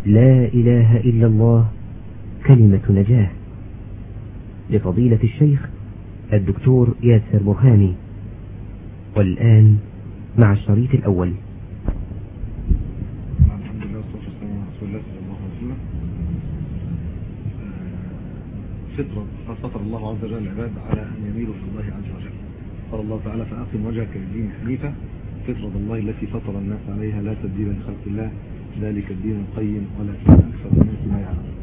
لا إله إلا الله كلمة نجاة لفضيلة الشيخ الدكتور ياسر برهاني والآن مع الشريط الأول الحمد لله والصلاة والسلام على رسول الله صلى الله عليه وسلم فطرة قد فطر الله عز وجل العباد على أن يميلوا في الله عز وجل قال الله تعالى فأقم وجهك للدين حنيفا فطرة الله التي فطر الناس عليها لا تبديل لخلق الله ذلك الدين القيم ولكن أكثر الناس لا يعلمون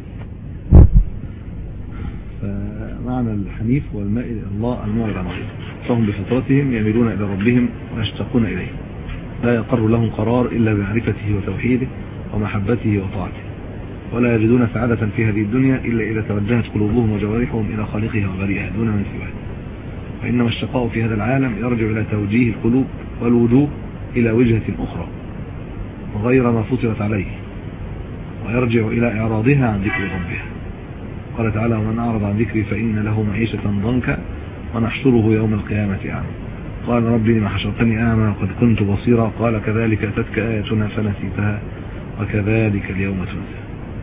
فمعنى الحنيف والمائل إلى الله المعرض عن غيره فهم بفطرتهم يميلون إلى ربهم ويشتاقون إليه لا يقر لهم قرار إلا بمعرفته وتوحيده ومحبته وطاعته ولا يجدون سعادة في هذه الدنيا إلا إذا توجهت قلوبهم وجوارحهم إلى خالقها وبريئها دون من سواه وإنما الشقاء في هذا العالم يرجع إلى توجيه القلوب والوجوه إلى وجهة أخرى غير ما فطرت عليه ويرجع إلى إعراضها عن ذكر ربها قال تعالى ومن أعرض عن ذكري فإن له معيشة ضنكا ونحشره يوم القيامة أعمى قال ربي لما حشرتني أعمى وقد كنت بصيرا قال كذلك أتتك آياتنا فنسيتها وكذلك اليوم تنسى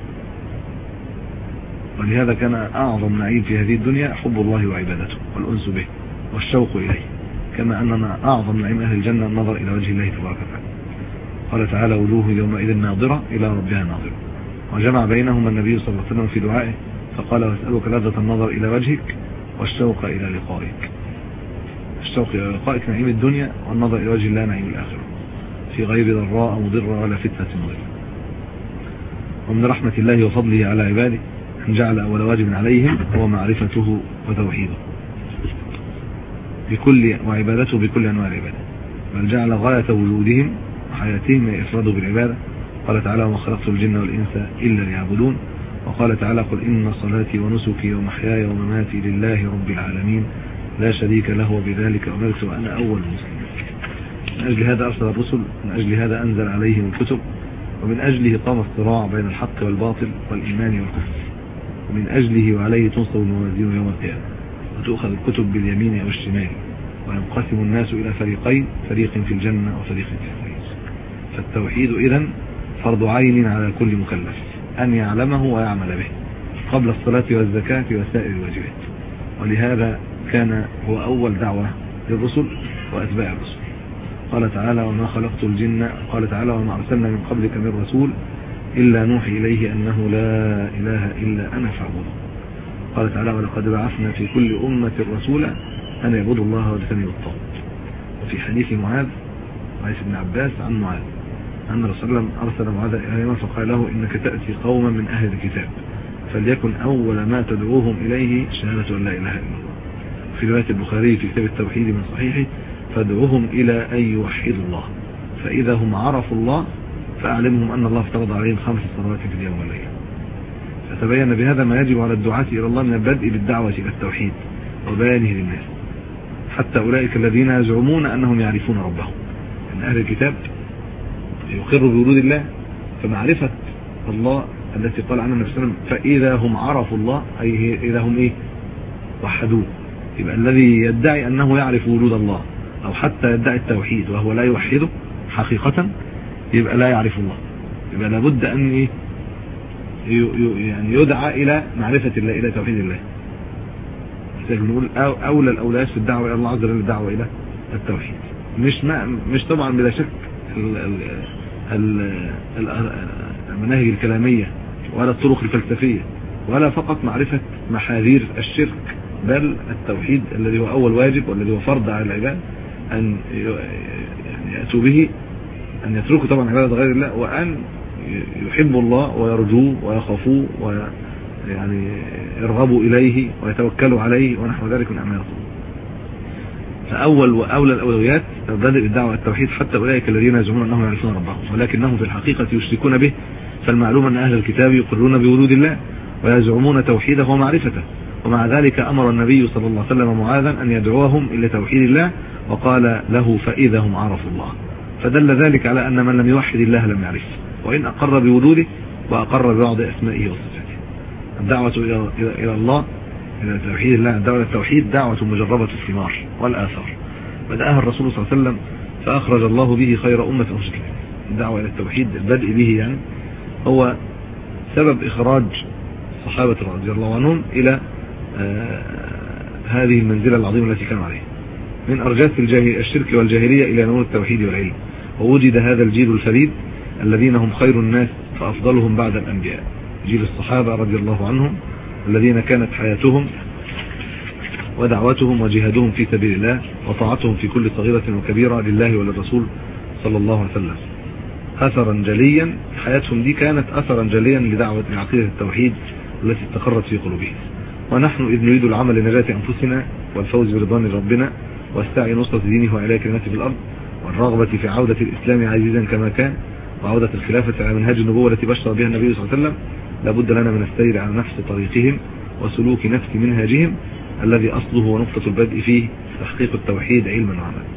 ولهذا كان أعظم نعيم في هذه الدنيا حب الله وعبادته والأنس به والشوق إليه كما أننا أعظم نعيم أهل الجنة النظر إلى وجه الله تبارك وتعالى قال تعالى وجوه يومئذ ناظرة إلى ربها ناظرة وجمع بينهما النبي صلى الله عليه وسلم في دعائه فقال واسألك لذة النظر إلى وجهك والشوق إلى لقائك الشوق إلى لقائك نعيم الدنيا والنظر إلى وجه الله نعيم الآخرة في غير ضراء مضرة ولا فتنة مضرة ومن رحمة الله وفضله على عباده أن جعل أول واجب عليهم هو معرفته وتوحيده بكل وعبادته بكل أنواع العبادة بل جعل غاية وجودهم وحياتهم إفراده بالعبادة قال تعالى وما خلقت الجن والإنس إلا ليعبدون وقال تعالى قل إن صلاتي ونسكي ومحياي ومماتي لله رب العالمين لا شريك له وبذلك أمرت وأنا أول المسلمين من أجل هذا أرسل الرسل من أجل هذا أنزل عليهم الكتب ومن أجله قام الصراع بين الحق والباطل والإيمان والكفر ومن أجله وعليه تنصب الموازين يوم القيامة وتؤخذ الكتب باليمين أو الشمال وينقسم الناس إلى فريقين فريق في الجنة وفريق في السعير فالتوحيد إذا فرض عين على كل مكلف أن يعلمه ويعمل به قبل الصلاة والزكاة وسائر الواجبات ولهذا كان هو أول دعوة للرسل وأتباع الرسل قال تعالى وما خلقت الجن قال تعالى وما أرسلنا من قبلك من رسول إلا نوحي إليه أنه لا إله إلا أنا فاعبده قال تعالى ولقد بعثنا في كل أمة رسولا أن يعبدوا الله واجتنبوا الطاغوت وفي حديث معاذ حديث ابن عباس عن معاذ أن رسول الله أرسل معاذ إلى اليمن فقال له إنك تأتي قوما من أهل الكتاب فليكن أول ما تدعوهم إليه شهادة أن لا إله إلا الله في رواية البخاري في كتاب التوحيد من صحيحه فادعوهم إلى أن يوحدوا الله فإذا هم عرفوا الله فأعلمهم أن الله افترض عليهم خمس صلوات في اليوم والليلة فتبين بهذا ما يجب على الدعاة إلى الله من البدء بالدعوة إلى التوحيد وبيانه للناس حتى أولئك الذين يزعمون أنهم يعرفون ربهم من أهل الكتاب يقر بوجود الله فمعرفة الله التي قال عنها النبي صلى الله عليه وسلم فإذا هم عرفوا الله أي إذا هم إيه وحدوه يبقى الذي يدعي أنه يعرف وجود الله أو حتى يدعي التوحيد وهو لا يوحده حقيقة يبقى لا يعرف الله يبقى لابد أن إيه يعني يدعى إلى معرفة الله إلى توحيد الله نقول أولى الأولاد في الدعوة إلى الله عز وجل الدعوة إلى التوحيد مش ما مش طبعا بلا شك المناهج الكلامية ولا الطرق الفلسفية ولا فقط معرفة محاذير الشرك بل التوحيد الذي هو أول واجب والذي هو فرض على العباد أن يعني يأتوا به أن يتركوا طبعا عبادة غير الله وأن يحبوا الله ويرجوه ويخافوه ويعني يرغبوا إليه ويتوكلوا عليه ونحو ذلك من أعمال القلوب فأول وأولى الأولويات بدء الدعوة التوحيد حتى أولئك الذين يزعمون أنهم يعرفون ربهم ولكنهم في الحقيقة يشركون به فالمعلوم أن أهل الكتاب يقرون بوجود الله ويزعمون توحيده ومعرفته ومع ذلك أمر النبي صلى الله عليه وسلم معاذا أن يدعوهم إلى توحيد الله وقال له فإذا هم عرفوا الله فدل ذلك على أن من لم يوحد الله لم يعرفه وإن أقر بوجوده وأقر ببعض أسمائه وصفاته الدعوة إلى الله إلى توحيد الله الدعوة إلى التوحيد دعوة مجربة الثمار والآثار بدأها الرسول صلى الله عليه وسلم فأخرج الله به خير أمة أخرجت الدعوة إلى التوحيد البدء به يعني هو سبب إخراج الصحابة رضي الله عنهم إلى آه، هذه المنزلة العظيمة التي كانوا عليها من أرجاس الشرك والجاهلية إلى نور التوحيد والعلم ووجد هذا الجيل الفريد الذين هم خير الناس فأفضلهم بعد الأنبياء جيل الصحابة رضي الله عنهم الذين كانت حياتهم ودعوتهم وجهادهم في سبيل الله وطاعتهم في كل صغيرة وكبيرة لله وللرسول صلى الله عليه وسلم أثرا جليا حياتهم دي كانت أثرا جليا لدعوة لعقيدة التوحيد التي استقرت في قلوبهم ونحن إذ نريد العمل لنجاة أنفسنا والفوز برضوان ربنا واستعي نصرة دينه وعلاء كلمته في الأرض والرغبة في عودة الإسلام عزيزا كما كان وعودة الخلافة على منهاج النبوة التي بشر بها النبي صلى الله عليه وسلم لابد لنا من السير على نفس طريقهم وسلوك نفس منهاجهم الذي أصله ونقطة البدء فيه تحقيق التوحيد علما وعملا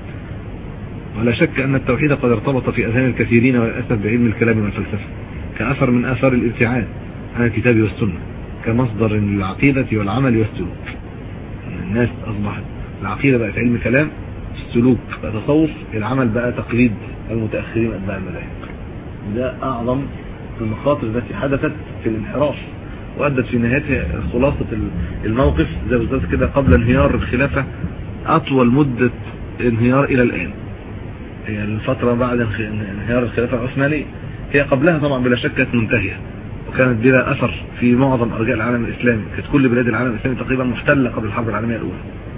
ولا شك أن التوحيد قد ارتبط في أذهان الكثيرين وللأسف بعلم الكلام والفلسفة كأثر من آثار الابتعاد عن الكتاب والسنة كمصدر للعقيدة والعمل والسلوك الناس أصبحت العقيدة بقت علم كلام السلوك بقى تصوف العمل بقى تقليد المتأخرين أتباع المذاهب ده أعظم المخاطر التي حدثت في الانحراف وأدت في نهايتها خلاصة الموقف زي بالظبط كده قبل انهيار الخلافة أطول مدة انهيار إلى الآن هي الفترة بعد انهيار الخلافة العثمانية هي قبلها طبعا بلا شك كانت منتهية وكانت بلا أثر في معظم أرجاء العالم الإسلامي كانت كل بلاد العالم الإسلامي تقريبا محتلة قبل الحرب العالمية الأولى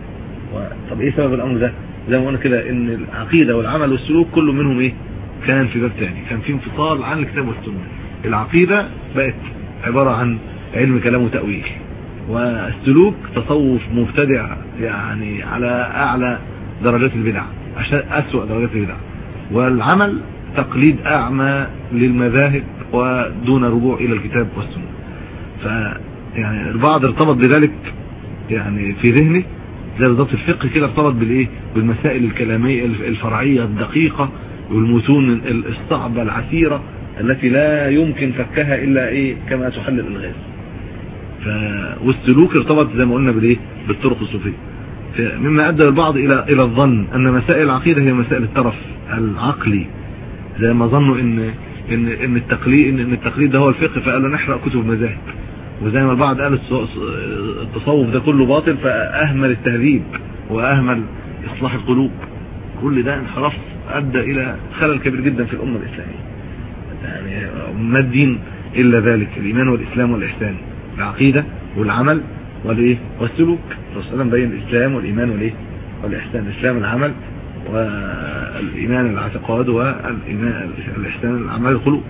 طب إيه سبب الأمر ده زي ما قلنا كده إن العقيدة والعمل والسلوك كل منهم إيه كان في باب ثاني كان في انفصال عن الكتاب والسنة العقيدة بقت عبارة عن علم كلام وتأويل والسلوك تصوف مبتدع يعني على أعلى درجات البدع أسوأ درجات البدع والعمل تقليد أعمى للمذاهب ودون رجوع إلى الكتاب والسنة ف يعني البعض ارتبط بذلك يعني في ذهنه زي بالضبط الفقه كده ارتبط بالايه بالمسائل الكلاميه الفرعيه الدقيقه والمتون الصعبه العسيره التي لا يمكن فكها الا ايه كما تحل الالغاز ف والسلوك ارتبط زي ما قلنا بالايه بالطرق الصوفيه مما ادى البعض الى الى الظن ان مسائل العقيده هي مسائل الترف العقلي زي ما ظنوا ان ان ان التقليد ان, إن التقليد ده هو الفقه فقالوا نحرق كتب المذاهب وزي ما البعض قال التصوف ده كله باطل فاهمل التهذيب واهمل اصلاح القلوب كل ده انحراف ادى الى خلل كبير جدا في الامه الاسلاميه يعني ما الدين الا ذلك الايمان والاسلام والاحسان العقيده والعمل والايه والسلوك الرسول صلى الله عليه وسلم بين الاسلام والايمان والايه والاحسان الاسلام العمل والإيمان الاعتقاد والإيمان الإحسان الأعمال القلوب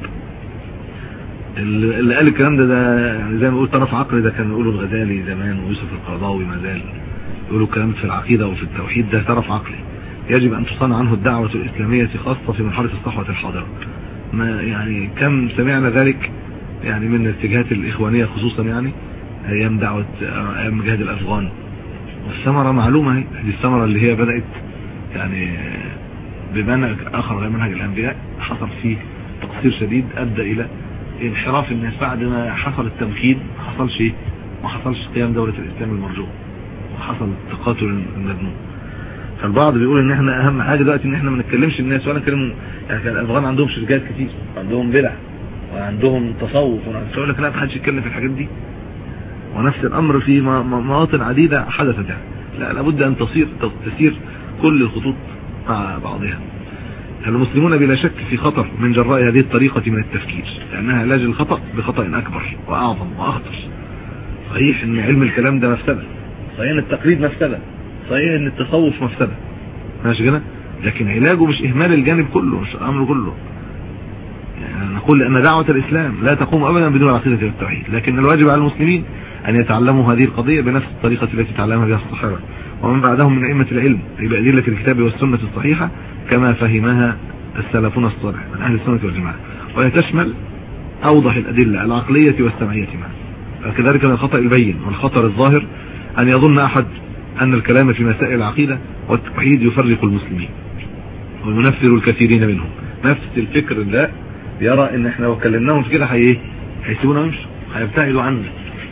اللي قال الكلام ده ده يعني زي ما بقول طرف عقلي ده كان يقوله الغزالي زمان ويوسف القرضاوي ما زال يقولوا الكلام في العقيدة وفي التوحيد ده طرف عقلي يجب أن تصنع عنه الدعوة الإسلامية خاصة في مرحلة الصحوة الحاضرة ما يعني كم سمعنا ذلك يعني من الاتجاهات الإخوانية خصوصا يعني أيام دعوة أيام جهاد الأفغان والثمرة معلومة هي دي الثمرة اللي هي بدأت يعني بمنهج اخر غير منهج الانبياء حصل فيه تقصير شديد ادى الى انحراف الناس بعد ما حصل التمكين ما حصلش ايه ما حصلش قيام دولة الاسلام المرجو وحصل التقاتل المذموم فالبعض بيقول ان احنا اهم حاجة دلوقتي ان احنا ما نتكلمش الناس ولا نتكلم يعني كان الافغان عندهم شركات كتير عندهم بدع وعندهم تصوف يقول لك لا ما حدش يتكلم في الحاجات دي ونفس الامر في مواطن عديدة حدثت يعني لا لابد ان تصير تسير كل الخطوط مع بعضها المسلمون بلا شك في خطر من جراء هذه الطريقة من التفكير لأنها علاج الخطأ بخطأ أكبر وأعظم وأخطر صحيح أن علم الكلام ده مفسدة صحيح أن التقليد مفسدة صحيح أن التصوف مفسدة ماشي كده لكن علاجه مش إهمال الجانب كله مش الأمر كله يعني نقول أن دعوة الإسلام لا تقوم أبدا بدون العقيدة والتوحيد لكن الواجب على المسلمين أن يتعلموا هذه القضية بنفس الطريقة التي تعلمها بها الصحابة ومن بعدهم من أئمة العلم بأدلة الكتاب والسنة الصحيحة كما فهمها السلفون الصالح من أهل السنة والجماعة وهي تشمل أوضح الأدلة العقلية والسمعية معا كذلك من الخطأ البين والخطر الظاهر أن يظن أحد أن الكلام في مسائل العقيدة والتوحيد يفرق المسلمين وينفر الكثيرين منهم نفس الفكر ده يرى ان احنا لو كلمناهم في كده هي هيسيبونا نمشي هيبتعدوا عنا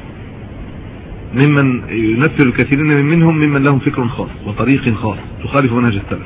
ممن ينفر الكثيرين منهم ممن لهم فكر خاص وطريق خاص تخالف منهج السلف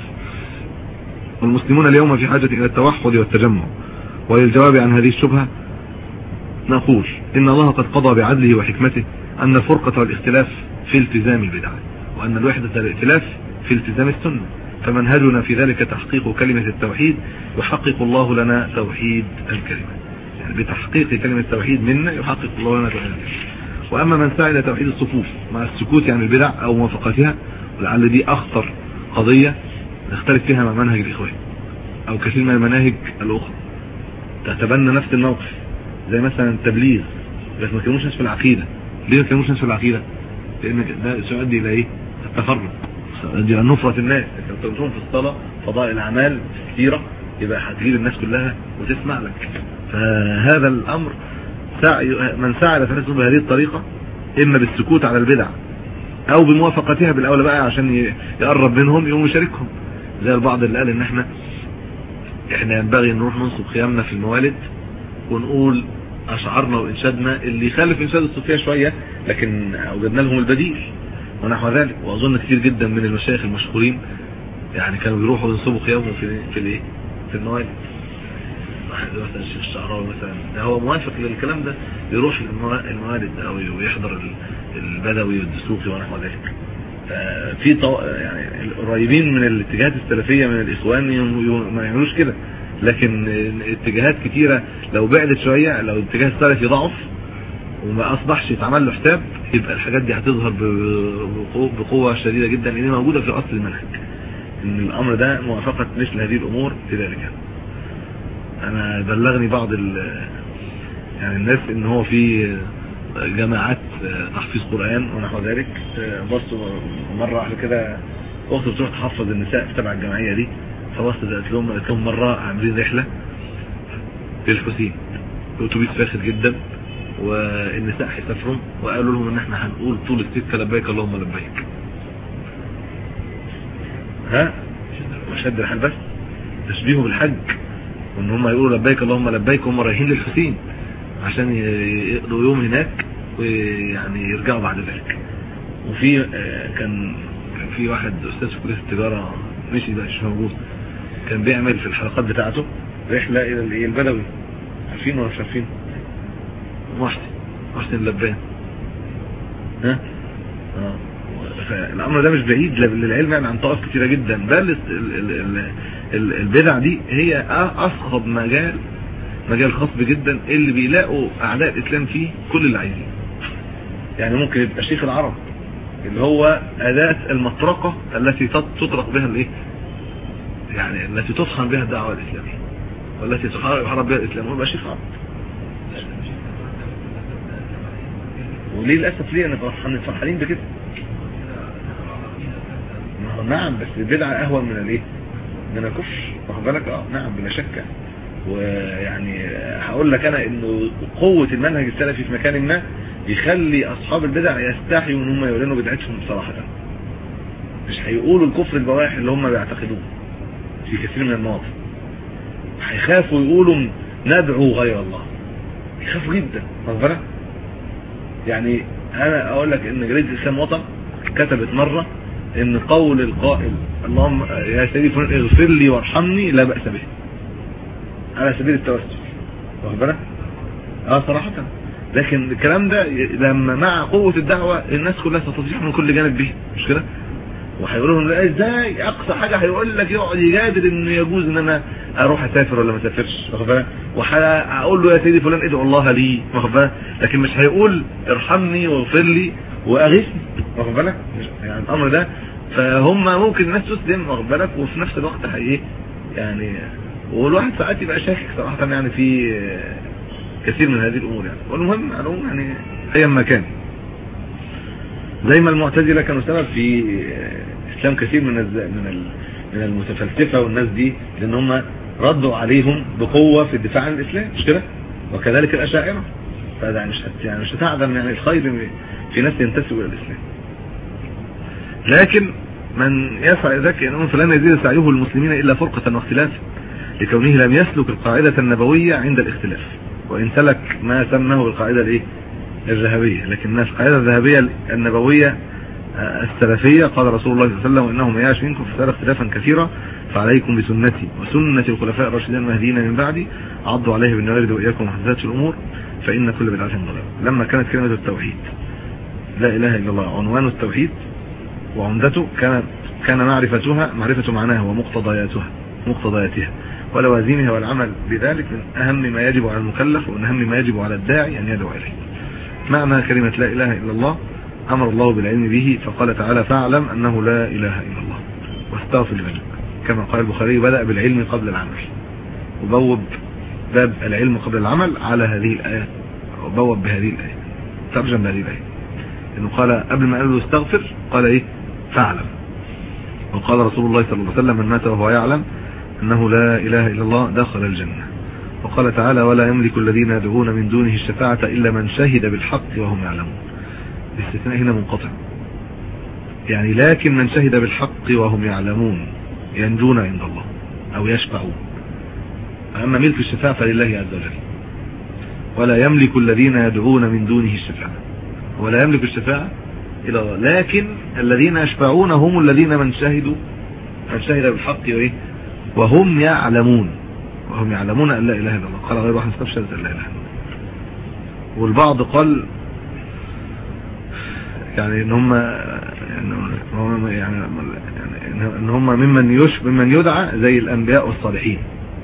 والمسلمون اليوم في حاجة إلى التوحد والتجمع وللجواب عن هذه الشبهة نقول إن الله قد قضى بعدله وحكمته أن الفرقة والاختلاف في التزام البدعة وأن الوحدة الائتلاف في التزام السنة فمنهجنا في ذلك تحقيق كلمة التوحيد يحقق الله لنا توحيد الكلمة يعني بتحقيق كلمة التوحيد منا يحقق الله لنا توحيد الكلمة وأما من سعى إلى توحيد الصفوف مع السكوت عن البدع أو موافقتها ولعل دي أخطر قضية نختلف فيها مع منهج الإخوان أو كثير من المناهج الأخرى تتبنى نفس الموقف زي مثلا التبليغ بس ما كانوش ناس في العقيدة ليه ما كانوش ناس في العقيدة لأن ده سيؤدي إلى إيه التفرق سيؤدي إلى نفرة الناس لكن تقولهم في الصلاة فضاء الأعمال كثيرة يبقى هتجيب الناس كلها وتسمع لك فهذا الأمر سعي من سعى لتناسب بهذه الطريقة إما بالسكوت على البدع أو بموافقتها بالأولى بقى عشان يقرب منهم يقوم يشاركهم زي البعض اللي قال إن إحنا إحنا ينبغي نروح ننصب خيامنا في الموالد ونقول أشعارنا وإنشادنا اللي يخالف إنشاد الصوفية شوية لكن أوجدنا لهم البديل ونحو ذلك وأظن كثير جدا من المشايخ المشهورين يعني كانوا بيروحوا ينصبوا خيامهم في في الإيه في الموالد واحد مثلا الشيخ الشعراوي مثلا ده هو موافق للكلام ده يروح الموالد او يحضر البدوي والدسوقي ونحو ذلك في طو... يعني القريبين من الاتجاهات السلفية من الاخوان ما يعملوش كده لكن اتجاهات كتيرة لو بعدت شوية لو الاتجاه السلفي ضعف وما اصبحش يتعمل له حساب يبقى الحاجات دي هتظهر بقوة شديدة جدا لان موجودة في اصل المنهج ان الامر ده موافقة مثل هذه الامور في ذلك انا بلغني بعض يعني الناس ان هو في جماعات تحفيظ قرآن ونحو ذلك بصوا مرة واحدة كده اخت بتروح تحفظ النساء تبع الجمعية دي فبصت قالت لهم قالت لهم مرة عاملين رحلة للحسين الاتوبيس فاخر جدا والنساء هيسافروا وقالوا لهم ان احنا هنقول طول السكة لبيك اللهم لبيك ها وشد الحال بس تشبيهه بالحج وان هم يقولوا لبيك اللهم لبيك وهم رايحين للحسين عشان يقضوا يوم هناك ويعني يرجعوا بعد ذلك وفي كان كان في واحد استاذ في كليه التجاره مشي بقى مش موجود كان بيعمل في الحلقات بتاعته رحله الى البدوي عارفين ولا مش عارفين محسن محسن اللبان ها اه فالامر ده مش بعيد للعلم يعني عن طوائف كتيره جدا بل البدع دي هي اصخب مجال مجال خصب جدا اللي بيلاقوا اعداء الاسلام فيه كل اللي عايزين يعني ممكن يبقى شيخ العرب اللي هو اداة المطرقة التي تطرق بها الايه يعني التي تطحن بها الدعوة الاسلامية والتي تحارب بها الاسلام هو يبقى شيخ عرب وليه للاسف ليه انا فرحانين بكده نعم بس البدعة اهون من الايه من الكفر واخد بالك اه نعم بلا شك ويعني هقول لك انا انه قوة المنهج السلفي في مكان ما يخلي اصحاب البدع يستحيوا ان هم يعلنوا بدعتهم بصراحة مش هيقولوا الكفر البواح اللي هم بيعتقدوه في كثير من المواقف هيخافوا يقولوا ندعو غير الله يخافوا جدا واخد بالك يعني انا اقول لك ان جريدة الاسلام وطن كتبت مرة ان قول القائل اللهم يا سيدي فلان اغفر لي وارحمني لا بأس به على سبيل التوسل واخد بالك اه صراحة لكن الكلام ده لما مع قوة الدعوة الناس كلها ستطيح من كل جانب به مش كده وهيقولوا لهم ازاي اقصى حاجة هيقول لك يقعد يجادل انه يجوز ان انا اروح اسافر ولا ما اسافرش واخد بالك وهقول له يا سيدي فلان ادعو الله لي واخد بالك لكن مش هيقول ارحمني واغفر لي واغثني واخد بالك يعني الامر ده فهم ممكن الناس تسلم واخد بالك وفي نفس الوقت هي يعني والواحد ساعات يبقى شاكك صراحة يعني في كثير من هذه الامور يعني والمهم العموم يعني ايا ما كان زي ما المعتزلة كانوا سبب في اسلام كثير من من من المتفلسفة والناس دي لان هم ردوا عليهم بقوة في الدفاع عن الاسلام مش كده وكذلك الاشاعرة فده مش يعني مش هتعدم يعني الخير في ناس ينتسبوا الى الاسلام لكن من يسعى ذلك انه فلن يزيد سعيه المسلمين الا فرقة واختلافا لكونه لم يسلك القاعدة النبوية عند الاختلاف وان سلك ما سماه بالقاعدة الايه الذهبية لكن القاعدة الذهبية النبوية السلفية قال رسول الله صلى الله عليه وسلم انه من يعش منكم فسار اختلافا كثيرا فعليكم بسنتي وسنة الخلفاء الراشدين المهديين من بعدي عضوا عليه بالنوارد واياكم محدثات الامور فإن كل بدعة ضلالة لما كانت كلمة التوحيد لا إله إلا الله عنوان التوحيد وعمدته كانت كان معرفتها معرفة معناها ومقتضياتها مقتضياتها ولوازمها والعمل بذلك من أهم ما يجب على المكلف ومن أهم ما يجب على الداعي أن يدعو إليه معنى كلمة لا إله إلا الله أمر الله بالعلم به فقال تعالى فاعلم أنه لا إله إلا الله واستغفر لذلك كما قال البخاري بدأ بالعلم قبل العمل وبوب باب العلم قبل العمل على هذه الآية وبوب بهذه الآية ترجم بهذه الآية إنه قال قبل ما قال له استغفر قال إيه فاعلم وقال رسول الله صلى الله عليه وسلم من مات وهو يعلم أنه لا إله إلا الله دخل الجنة وقال تعالى ولا يملك الذين يدعون من دونه الشفاعة إلا من شهد بالحق وهم يعلمون الاستثناء هنا منقطع يعني لكن من شهد بالحق وهم يعلمون ينجون عند الله أو يشفعون أما ملك الشفاعة فلله عز وجل ولا يملك الذين يدعون من دونه الشفاعة ولا يملك الشفاعة إلى الله لكن الذين يشفعون هم الذين من شهدوا من شهد بالحق وإيه وهم يعلمون وهم يعلمون أن لا إله إلا الله قال غير واحد استبشر أن لا إله إلا الله والبعض قال يعني ان هم يعني يعني ان هم ممن يش ممن يدعى زي الانبياء والصالحين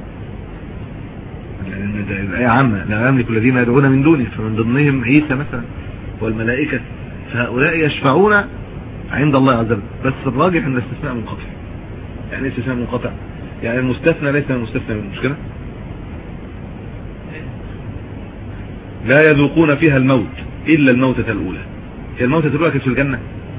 لان ده الايه عامه لا يملك الذين يدعون من دونه فمن ضمنهم عيسى مثلا والملائكه فهؤلاء يشفعون عند الله عز وجل بس الراجح ان الاستثناء منقطع يعني ايه استثناء منقطع يعني المستثنى ليس من المستثنى من مش كده لا يذوقون فيها الموت الا الموتة الاولى هي الموتة الاولى كانت في الجنة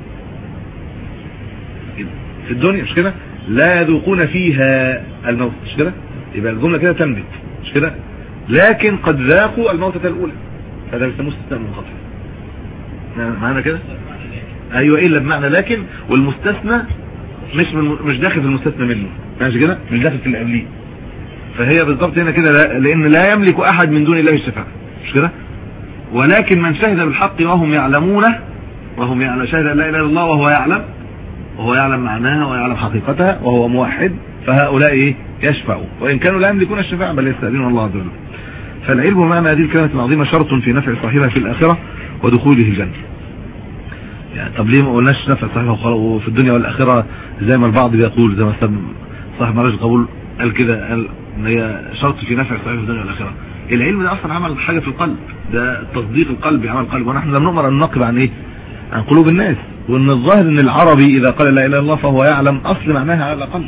في الدنيا مش كده لا يذوقون فيها الموت مش كده يبقى الجملة كده تنبت مش كده لكن قد ذاقوا الموتة الاولى هذا بيسموه استثناء منقطع معانا كده ايوه الا بمعنى لكن والمستثنى مش من مش داخل في المستثنى منه ماشي كده مش داخل في اللي قبليه فهي بالضبط هنا كده لان لا يملك احد من دون الله الشفاعه مش كده ولكن من شهد بالحق وهم يعلمون وهم يعلم شهد لا اله الا الله وهو يعلم وهو يعلم معناها ويعلم حقيقتها وهو موحد فهؤلاء ايه يشفعوا وان كانوا لا يملكون الشفاعه بل يستاذنون الله عز وجل فالعلم معنى هذه الكلمه العظيمه شرط في نفع صاحبها في الاخره ودخوله الجنه يعني طب ليه ما قلناش نفع صاحبها وفي الدنيا والاخره زي ما البعض بيقول زي ما صاحب مراجع القبول قال كده قال ان هي شرط في نفع صاحبها في الدنيا والاخره العلم ده اصلا عمل حاجه في القلب ده تصديق القلب عمل القلب ونحن لم نؤمر ان ننقب عن ايه عن قلوب الناس وان الظاهر ان العربي اذا قال لا اله الا الله فهو يعلم اصل معناها على الاقل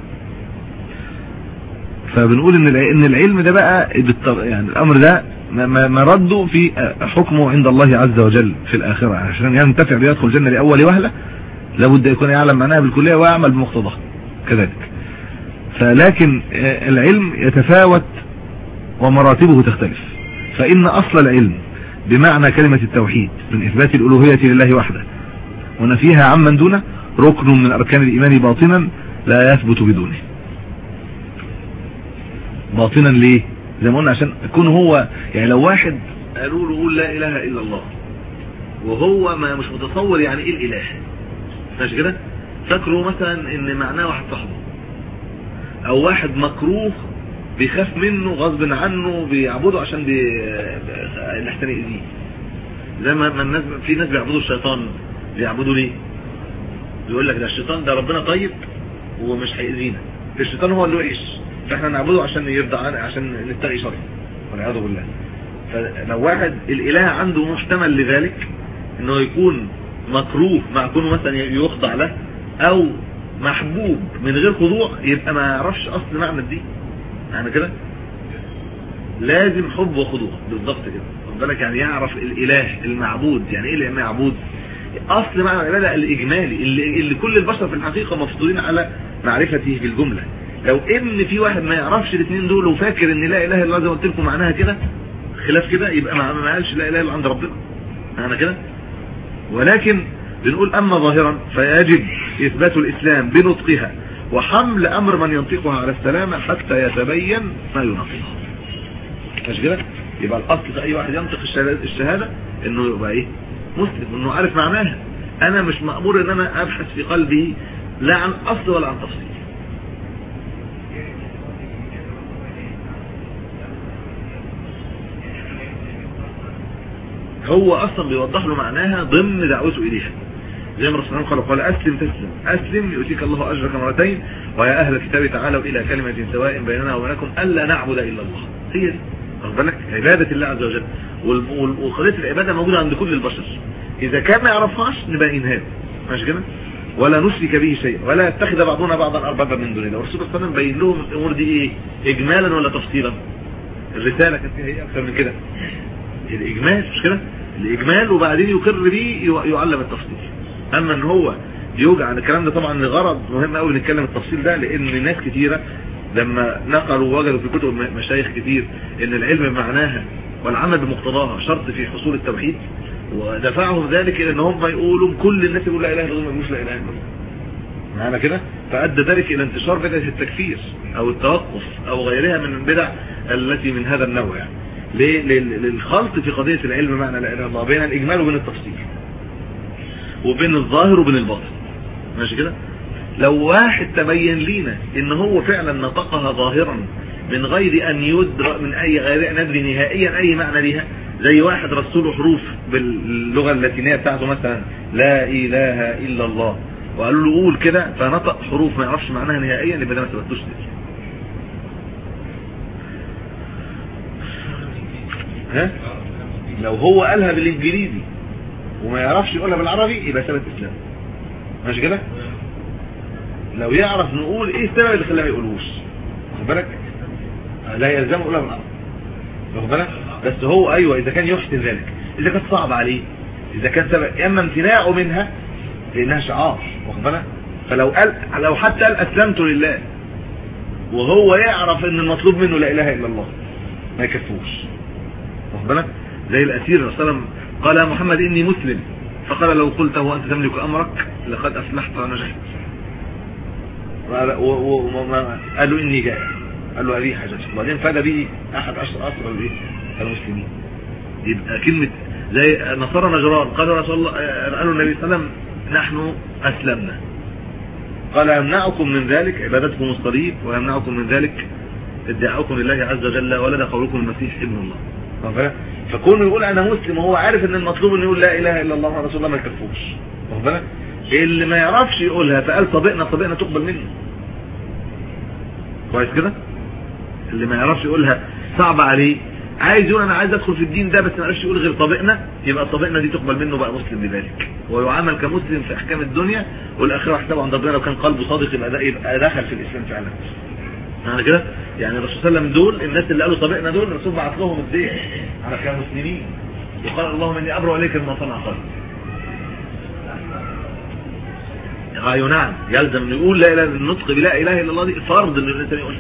فبنقول ان ان العلم ده بقى يعني الامر ده مرده في حكمه عند الله عز وجل في الاخره عشان ينتفع بيدخل الجنه لاول وهله لابد يكون يعلم معناها بالكليه ويعمل بمقتضاها كذلك فلكن العلم يتفاوت ومراتبه تختلف فإن أصل العلم بمعنى كلمة التوحيد من إثبات الألوهية لله وحده ونفيها عمن دونه ركن من أركان الإيمان باطنا لا يثبت بدونه باطنا ليه زي ما قلنا عشان يكون هو يعني لو واحد قالوا له قول لا إله إلا الله وهو ما مش متصور يعني إيه الإله ماشي كده فاكره مثلا إن معناه واحد صاحبه أو واحد مكروه بيخاف منه غصب عنه بيعبده عشان بي... الاحسن يأذيه زي ما الناس في ناس بيعبدوا الشيطان بيعبدوا ليه يقول لك ده الشيطان ده ربنا طيب ومش هيأذينا الشيطان هو اللي وحش فاحنا نعبده عشان يرضى عن عشان نتقي شره والعياذ بالله فلو واحد الاله عنده محتمل لذلك انه يكون مكروه مع كونه مثلا يخضع له او محبوب من غير خضوع يبقى ما يعرفش اصل معنى الدين يعني كده لازم حب وخضوع بالضبط كده خد بالك يعني يعرف الاله المعبود يعني ايه المعبود اصل معنى العباده الاجمالي اللي, اللي كل البشر في الحقيقه مفطورين على معرفته بالجمله لو ان في واحد ما يعرفش الاثنين دول وفاكر ان لا اله الا الله زي ما قلت لكم معناها كده خلاف كده يبقى ما قالش لا اله الا عند ربنا معنى كده ولكن بنقول اما ظاهرا فيجب اثبات الاسلام بنطقها وحمل امر من ينطقها على السلامة حتى يتبين ما ينطقها مش كده يبقى الاصل في اي واحد ينطق الشهادة انه يبقى ايه مسلم انه عارف معناها انا مش مأمور ان انا ابحث في قلبي لا عن اصل ولا عن تفصيل هو اصلا بيوضح له معناها ضمن دعوته اليها زي ما الرسول قال قال اسلم تسلم اسلم يؤتيك الله اجرك مرتين ويا اهل الكتاب تعالوا الى كلمه سواء بيننا وبينكم الا نعبد الا الله هي دي واخد بالك عباده الله عز وجل وال- وال- وقضيه العباده موجوده عند كل البشر اذا كان ما يعرفهاش نبقى انهاب ماشي كده ولا نشرك به شيئا ولا يتخذ بعضنا بعضا اربابا من دون الله والرسول صلى الله عليه وسلم بين لهم الامور دي ايه اجمالا ولا تفصيلا الرساله كانت فيها ايه اكثر من كده الاجمال مش كده الاجمال وبعدين يقر به يع- يعلم التفصيل اما ان هو يوجع عن الكلام ده طبعا لغرض مهم قوي نتكلم التفصيل ده لان ناس كتيره لما نقلوا ووجدوا في كتب م- مشايخ كتير ان العلم بمعناها والعمل بمقتضاها شرط في حصول التوحيد ودفعهم ذلك الى ان هم يقولوا كل الناس يقول لا اله الا الله ما يقولوش لا اله الا الله معنى كده فادى ذلك الى انتشار بدعه التكفير او التوقف او غيرها من البدع التي من هذا النوع يعني ليه؟ لل- للخلط في قضيه العلم معنى لا اله الا الله بين الاجمال وبين التفصيل وبين الظاهر وبين الباطن ماشي كده لو واحد تبين لينا ان هو فعلا نطقها ظاهرا من غير ان يدرى من اي غير ندري نهائيا اي معنى ليها زي واحد رسوله حروف باللغه اللاتينيه بتاعته مثلا لا اله الا الله وقالوا له قول كده فنطق حروف ما يعرفش معناها نهائيا يبقى ده ما ثبتوش دليل ها لو هو قالها بالانجليزي وما يعرفش يقولها بالعربي يبقى ثبت اسلام ماشي كده لو يعرف نقول ايه السبب اللي خلاه ما يقولوش واخد بالك لا يلزم يقولها بالعربي واخد بالك بس هو ايوه اذا كان يحسن ذلك اذا كانت صعب عليه اذا كان سبب اما امتناعه منها لانها شعار واخد بالك فلو قال لو حتى قال اسلمت لله وهو يعرف ان المطلوب منه لا اله الا الله ما يكفوش واخد بالك زي الاسير الرسول صلى الله عليه وسلم قال يا محمد اني مسلم فقال لو قلته وانت تملك امرك لقد افلحت ونجحت و- و- وما- قال له اني جائع قال له هذه حاجه وبعدين فاد به احد اشهر اسرى الايه المسلمين يبقى كلمه زي نصارى نجران قالوا رسول الله آه، قالوا النبي صلى الله عليه وسلم نحن اسلمنا قال يمنعكم من ذلك عبادتكم الصليب ويمنعكم من ذلك ادعاؤكم لله عز وجل ولد قولكم المسيح ابن الله واخد بالك؟ فكونه يقول انا مسلم وهو عارف ان المطلوب انه يقول لا اله الا الله محمد رسول الله ما يكفوش واخد بالك اللي ما يعرفش يقولها فقال صدقنا صدقنا تقبل منه كويس كده اللي ما يعرفش يقولها صعب عليه عايز يقول انا عايز ادخل في الدين ده بس ما عرفش يقول غير طبقنا يبقى طبقنا دي تقبل منه بقى مسلم بذلك ويعامل كمسلم في احكام الدنيا والاخره حسابه عند ربنا لو كان قلبه صادق يبقى ده يبقى دخل في الاسلام فعلا معنى كده يعني الرسول صلى الله عليه وسلم دول الناس اللي قالوا طبقنا دول الرسول بعت لهم الدين على كمسلمين وقال اللهم اني ابرأ اليك مما صنع قلبي ايوه نعم يلزم انه يقول لا اله النطق بلا اله الا الله دي فرض ان الانسان يقولها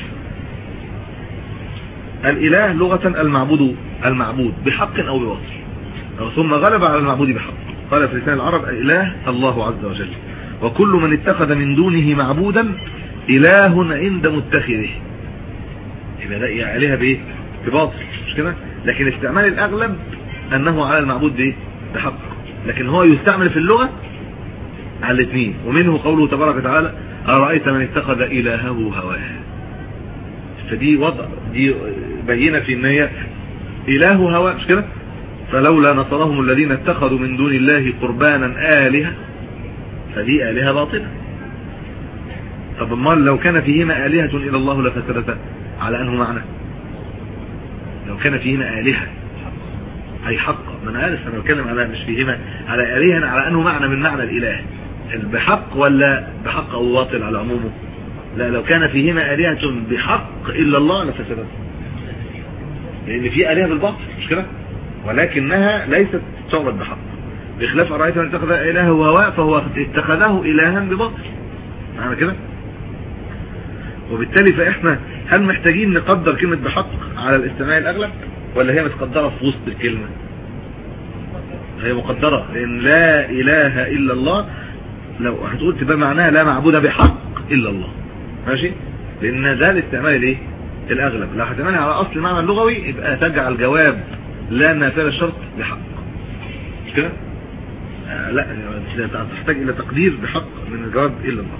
الاله لغة المعبود المعبود بحق او بباطل ثم غلب على المعبود بحق قال في لسان العرب الاله الله عز وجل وكل من اتخذ من دونه معبودا اله عند متخذه يبقى ده يعني عليها بايه بباطل مش كده لكن استعمال الاغلب انه على المعبود بايه بحق لكن هو يستعمل في اللغة على الاثنين ومنه قوله تبارك وتعالى أرأيت من اتخذ إلهه هواه فدي وضع دي بينة في ان هي إله هواه مش كده فلولا نصرهم الذين اتخذوا من دون الله قربانا آلهة فدي آلهة باطلة طب امال لو كان فيهما آلهة إلى الله لفسدتا على أنه معنى لو كان فيهما آلهة أي حق من عارف أنا بتكلم على مش فيهما على آلهة على أنه معنى من معنى الإله بحق ولا بحق أو باطل على عمومه لا لو كان فيهما آلهة بحق إلا الله لفسدتا لأن في آلهة بالباطل مش كده ولكنها ليست تعبد بحق بخلاف أرأيت من اتخذ إلهه هواء فهو اتخذه إلها بباطل معنى كده وبالتالي فإحنا هل محتاجين نقدر كلمة بحق على الاستماع الأغلب ولا هي متقدرة في وسط الكلمة هي مقدرة لأن لا إله إلا الله لو هتقول تبقى معناها لا معبود بحق إلا الله ماشي لأن ده الاستعمال الايه الأغلب لو هتعملها على أصل المعنى اللغوي يبقى تجعل جواب لا نافذ الشرط بحق مش كده آه لا تحتاج إلى تقدير بحق من الجواب إلا الله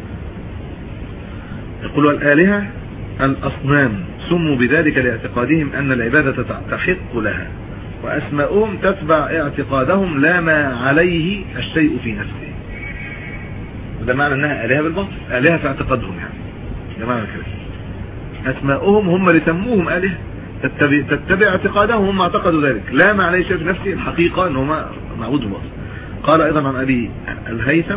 يقول الآلهة الأصنام سموا بذلك لاعتقادهم أن العبادة تحق لها وأسماؤهم تتبع اعتقادهم لا ما عليه الشيء في نفسه وده معنى انها آلهة بالباطل آلهة في اعتقادهم يعني ده معنى كده أسماؤهم هم اللي سموهم آلهة تتبع, تتبع اعتقادهم هم اعتقدوا ذلك لا ما عليه شيء في نفسه الحقيقة انه معبود بالباطل قال ايضا عن ابي الهيثم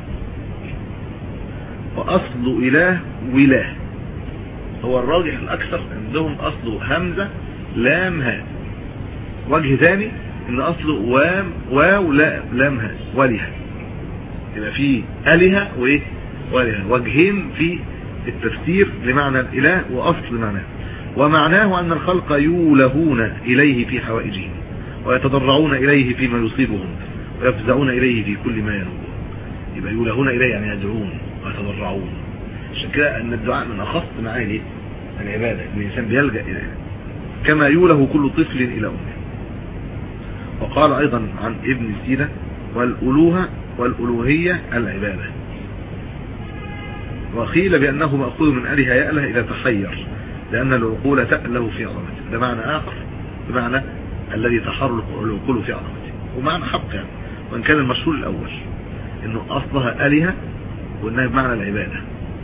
واصل اله وله هو الراجح الاكثر عندهم اصله همزة لام هاء وجه ثاني ان اصله وام واو لا لام هاء ولها يبقى في الهه وايه ولها وجهين في التفسير لمعنى الاله واصل معناه ومعناه ان الخلق يولهون اليه في حوائجهم ويتضرعون اليه فيما يصيبهم ويفزعون اليه في كل ما ينوبهم يبقى يولهون اليه يعني يدعون ويتضرعون عشان كده ان الدعاء من اخص معاني العباده الانسان بيلجا اليه كما يوله كل طفل الى امه وقال ايضا عن ابن سينا والالوهه والالوهيه العباده وقيل بانه ماخوذ من اله ياله اذا تخير لان العقول تاله في عظمته ده معنى اخر بمعنى الذي تحر العقول في عظمته ومعنى حق يعني وان كان المشهور الاول انه اصلها الهه وانها بمعنى العباده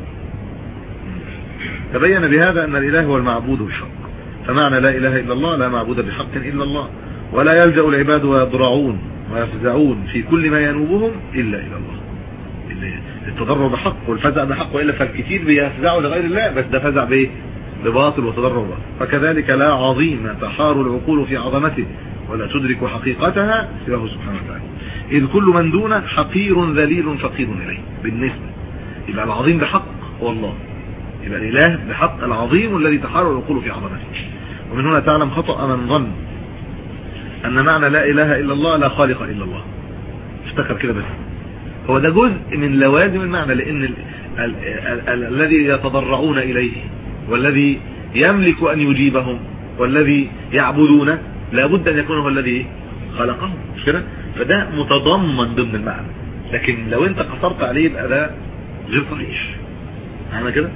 تبين بهذا ان الاله هو المعبود بحق فمعنى لا اله الا الله لا معبود بحق الا الله ولا يلجأ العباد ويضرعون ويفزعون في كل ما ينوبهم الا الى الله التضرع بحق والفزع بحق والا فالكثير بيفزعوا لغير الله بس ده فزع بايه بباطل وتضرع بباطل فكذلك لا عظيم تحار العقول في عظمته ولا تدرك حقيقتها سواه سبحانه وتعالى إذ كل من دونه حقير ذليل فقير إليه بالنسبة يبقى العظيم بحق هو الله يبقى الإله بحق العظيم الذي تحار العقول في عظمته ومن هنا تعلم خطأ من ظن أن معنى لا إله إلا الله لا خالق إلا الله افتكر كده بس هو ده جزء من لوازم المعنى لأن ال ال ال ال الذي يتضرعون إليه والذي يملك أن يجيبهم والذي يعبدونه لابد أن يكون هو الذي خلقهم مش كده فده متضمن ضمن المعنى لكن لو انت قصرت عليه يبقى ده غير صحيح معنى كده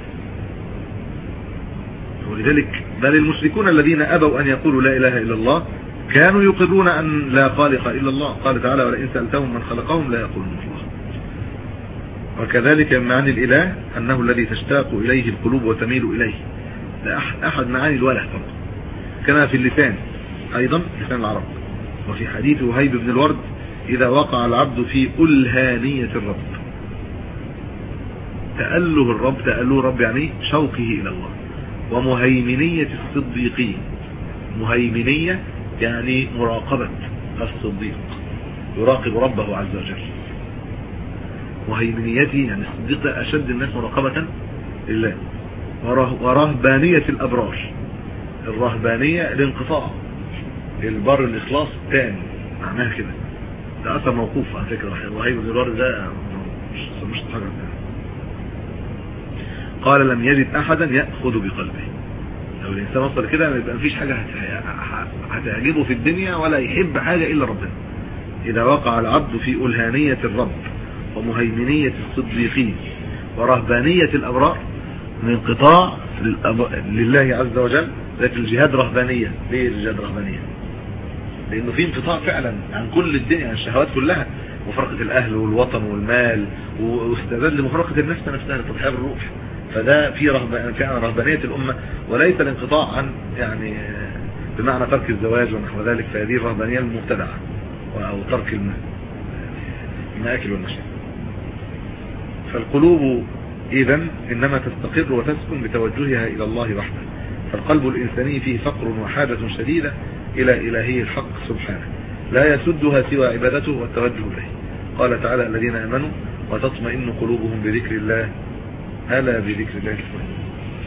ولذلك بل المشركون الذين أبوا أن يقولوا لا إله إلا الله كانوا يقرون أن لا خالق إلا الله قال تعالى ولئن سألتهم من خلقهم لا يقولون الله وكذلك من معاني الإله أنه الذي تشتاق إليه القلوب وتميل إليه ده أحد معاني الوله طبعا كما في اللسان أيضا لسان العرب وفي حديث وهيب بن الورد إذا وقع العبد في ألهانية الرب تأله الرب تأله الرب يعني شوقه إلى الله ومهيمنية الصديقين مهيمنية يعني مراقبة الصديق يراقب ربه عز وجل مهيمنيته يعني الصديق أشد الناس مراقبة لله ورهبانية الأبرار الرهبانية الانقطاع البر الإخلاص التام معناها كده ده أثر موقوف على فكرة وهيب بن الورد ده مش مش حاجة قال لم يجد أحدا يأخذ بقلبه لو الإنسان وصل كده يبقى مفيش حاجة هتعجبه في الدنيا ولا يحب حاجة إلا ربنا إذا وقع العبد في ألهانية الرب ومهيمنية الصديقين ورهبانية الأبرار من انقطاع لله عز وجل لكن الجهاد رهبانية ليه الجهاد رهبانية لأنه في انقطاع فعلا عن كل الدنيا عن الشهوات كلها مفرقة الأهل والوطن والمال واستعداد لمفرقة النفس نفسها لتضحية بالروح فده في رهبان فعلا رهبانية الأمة وليس الانقطاع عن يعني بمعنى ترك الزواج ونحو ذلك فهذه الرهبانية المبتدعة أو ترك المآكل والمشاكل فالقلوب إذا إنما تستقر وتسكن بتوجهها إلى الله وحده فالقلب الإنساني فيه فقر وحاجة شديدة إلى إلهي الحق سبحانه لا يسدها سوى عبادته والتوجه إليه قال تعالى الذين أمنوا وتطمئن قلوبهم بذكر الله ألا بذكر الله تطمئن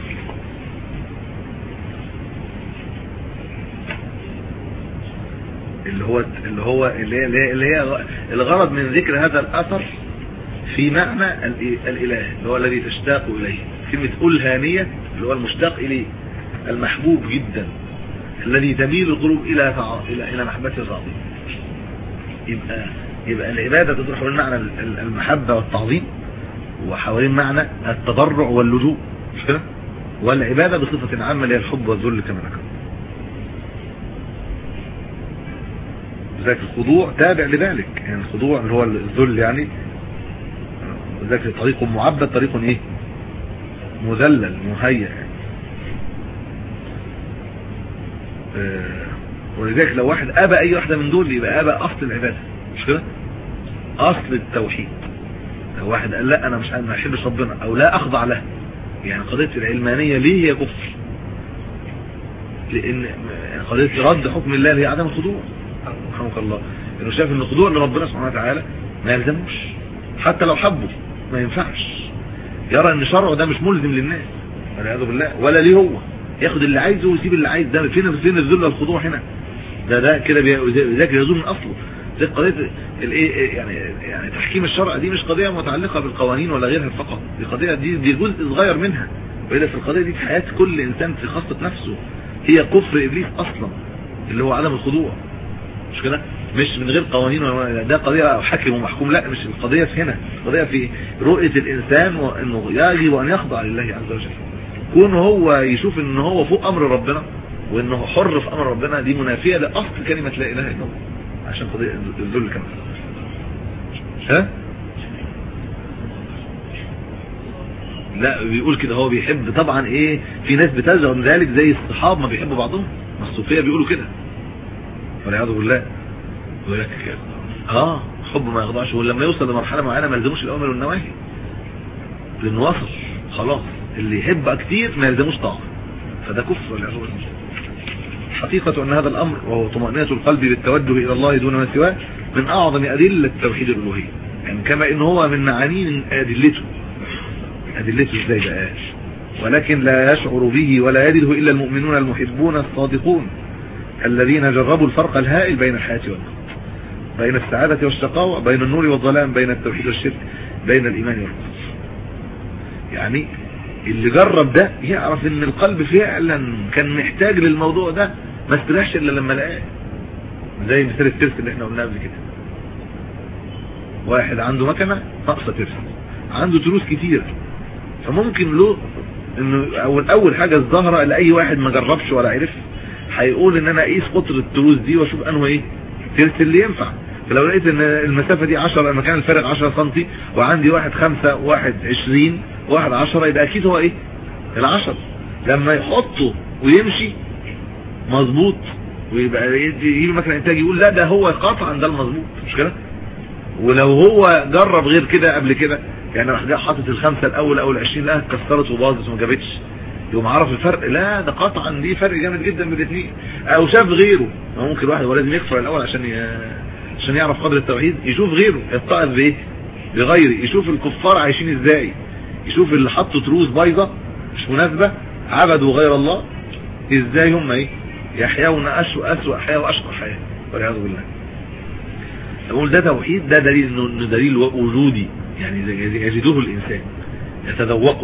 اللي هو اللي هو اللي هي, اللي هي الغرض من ذكر هذا الأثر في معنى الإله اللي هو الذي تشتاق إليه كلمة ألهانية اللي هو المشتاق إليه المحبوب جدا الذي تميل القلوب إلى إلى إلى محبته العظيم يبقى يبقى العبادة تدور حول معنى المحبة والتعظيم وحوالين معنى التضرع واللجوء مش كده والعبادة بصفة عامة اللي هي الحب والذل كما ذكر ذاك الخضوع تابع لذلك يعني الخضوع اللي هو الذل يعني ذاك طريق معبد طريق ايه مذلل مهيئ آه، ولذلك لو واحد ابى اي واحدة من دول يبقى ابى اصل العبادة مش كده اصل التوحيد لو واحد قال لا انا مش ما احبش ربنا او لا اخضع له يعني قضية العلمانية ليه هي كفر لان قضية رد حكم الله هي عدم الخضوع رحمك الله انه شايف ان الخضوع لربنا سبحانه وتعالى ما يلزموش حتى لو حبه ما ينفعش يرى ان شرعه ده مش ملزم للناس والعياذ بالله ولا ليه هو ياخد اللي عايزه ويسيب اللي عايز ده فين فين الذل والخضوع هنا ده ده كده بيذاكر يزول من اصله زي قضيه الايه يعني يعني تحكيم الشرع دي مش قضيه متعلقه بالقوانين ولا غيرها فقط دي قضيه دي دي جزء صغير منها واذا في القضيه دي في حياه كل انسان في خاصه نفسه هي كفر ابليس اصلا اللي هو عدم الخضوع مش كده مش من غير قوانين ده قضية حكم ومحكوم لا مش القضية في هنا القضية في رؤية الإنسان وأنه يجب أن يخضع لله عز وجل كون هو يشوف ان هو فوق أمر ربنا وأنه حر في أمر ربنا دي منافية لأصل كلمة لا إله إلا الله عشان قضية الذل كمان ها لا بيقول كده هو بيحب طبعا ايه في ناس بتزعم ذلك زي الصحاب ما بيحبوا بعضهم الصوفيه بيقولوا كده والعياذ بالله يقول لك اه حب ما يخضعش ولما يوصل لمرحله معينه ما يلزموش الاوامر والنواهي لانه وصل خلاص اللي يحب كتير ما يلزموش طاعه فده كفر والعياذ بالله حقيقة أن هذا الأمر وهو طمأنينة القلب بالتوجه إلى الله دون ما سواه من أعظم أدلة توحيد الألوهية يعني كما إن هو من معاني أدلته أدلته إزاي بقى ولكن لا يشعر به ولا يجده إلا المؤمنون المحبون الصادقون الذين جربوا الفرق الهائل بين الحياة والموت بين السعادة والشقاوة بين النور والظلام بين التوحيد والشرك بين الإيمان والكفر يعني اللي جرب ده يعرف ان القلب فعلا كان محتاج للموضوع ده ما استريحش الا لما لقاه زي مثال الترس اللي احنا قلناه قبل كده واحد عنده مكنه ناقصه ترس عنده تروس كتير فممكن له انه اول اول حاجه الظاهره لاي واحد ما جربش ولا عرف هيقول ان انا اقيس قطر التروس دي واشوف انه ايه ترس اللي ينفع فلو لقيت ان المسافه دي 10 المكان الفارغ 10 سم وعندي واحد 5 واحد 20 واحد 10 يبقى اكيد هو ايه ال10 لما يحطه ويمشي مظبوط ويبقى يجيب مكنه انتاج يقول لا ده هو قطعا ده المظبوط مش كده ولو هو جرب غير كده قبل كده يعني راح جاي حاطط الخمسه الاول او ال20 لقاها اتكسرت وباظت وما جابتش يقوم عرف الفرق لا ده قطعا دي فرق جامد جدا بين الاثنين او شاف غيره ممكن واحد هو لازم يكفر الاول عشان ي... عشان يعرف قدر التوحيد يشوف غيره يتعظ بايه بغيره يشوف الكفار عايشين ازاي يشوف اللي حطوا تروس بايظه مش مناسبه عبدوا غير الله ازاي هم ايه يحيون اسوء اسوء حياه واشقى حياه والعياذ بالله اقول ده توحيد ده دليل انه دليل وجودي يعني يجده الانسان يتذوقه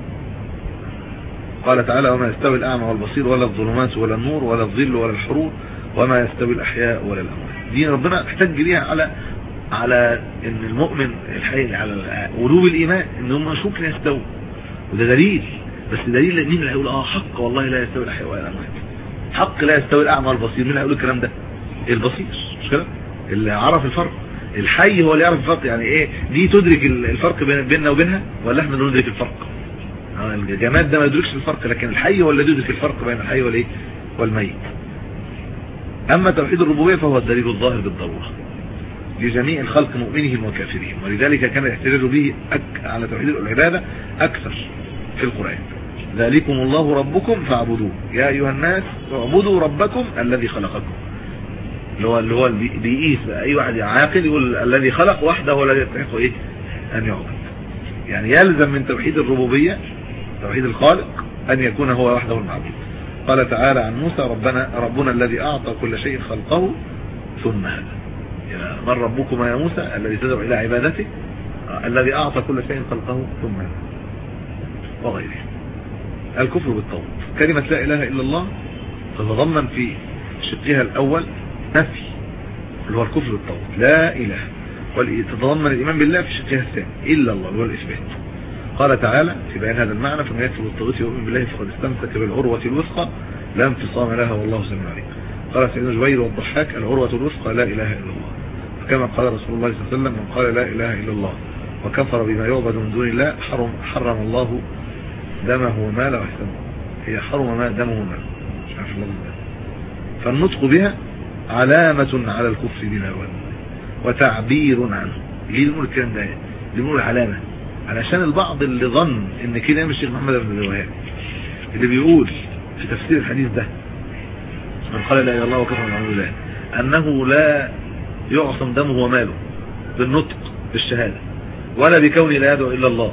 قال تعالى وما يستوي الأعمى والبصير ولا الظلمات ولا النور ولا الظل ولا الحرور وما يستوي الأحياء ولا الأموات دي ربنا احتج ليها على على ان المؤمن الحي على ولوب الايمان ان هم مش ممكن يستووا وده دليل بس دليل مين اللي هيقول اه حق والله لا يستوي الاحياء ولا الاموات حق لا يستوي الاعمى والبصير مين اللي هيقول الكلام ده البصير مش كده اللي عرف الفرق الحي هو اللي يعرف الفرق يعني ايه دي تدرك الفرق بيننا وبينها ولا احنا ندرك الفرق الجماد ده ما يدركش الفرق لكن الحي هو الذي يدرك الفرق بين الحي والايه والميت اما توحيد الربوبيه فهو الدليل الظاهر بالضروره لجميع الخلق مؤمنهم وكافرهم ولذلك كان الاحتجاج به أك على توحيد العباده اكثر في القران ذلكم الله ربكم فاعبدوه يا ايها الناس اعبدوا ربكم الذي خلقكم اللي هو اللي هو بيقيس اي واحد عاقل يقول الذي خلق وحده ولا يستحق ايه ان يعبد يعني يلزم من توحيد الربوبيه توحيد الخالق أن يكون هو وحده المعبود قال تعالى عن موسى ربنا ربنا الذي أعطى كل شيء خلقه ثم هذا يعني من ربكما يا موسى الذي تدعو إلى عبادته الذي أعطى كل شيء خلقه ثم هذا وغيره الكفر بالطاغوت كلمة لا إله إلا الله تتضمن في شقها الأول نفي اللي هو الكفر بالطاغوت لا إله وتتضمن الإيمان بالله في شقها الثاني إلا الله اللي هو الإثبات قال تعالى في بيان هذا المعنى فمن يكفر بالطاغوت ويؤمن بالله فقد استمسك بالعروة الوثقى لا انفصام لها والله سميع عليم قال سيدنا جبير والضحاك العروة الوثقى لا إله إلا الله فكما قال رسول الله صلى الله عليه وسلم من قال لا إله إلا الله وكفر بما يعبد من دون الله حرم, حرم الله دمه وماله وحسنه هي حرم ما دمه وماله مش عارف الله ده فالنطق بها علامة على الكفر بلا وتعبير عنه ليه نقول الكلام ده ليه نقول علامة علشان البعض اللي ظن ان كده يا الشيخ محمد بن الوهاب اللي بيقول في تفسير الحديث ده من قال لا اله الا الله وكفر من الله انه لا يعصم دمه وماله بالنطق بالشهادة ولا بكونه لا يدعو الا الله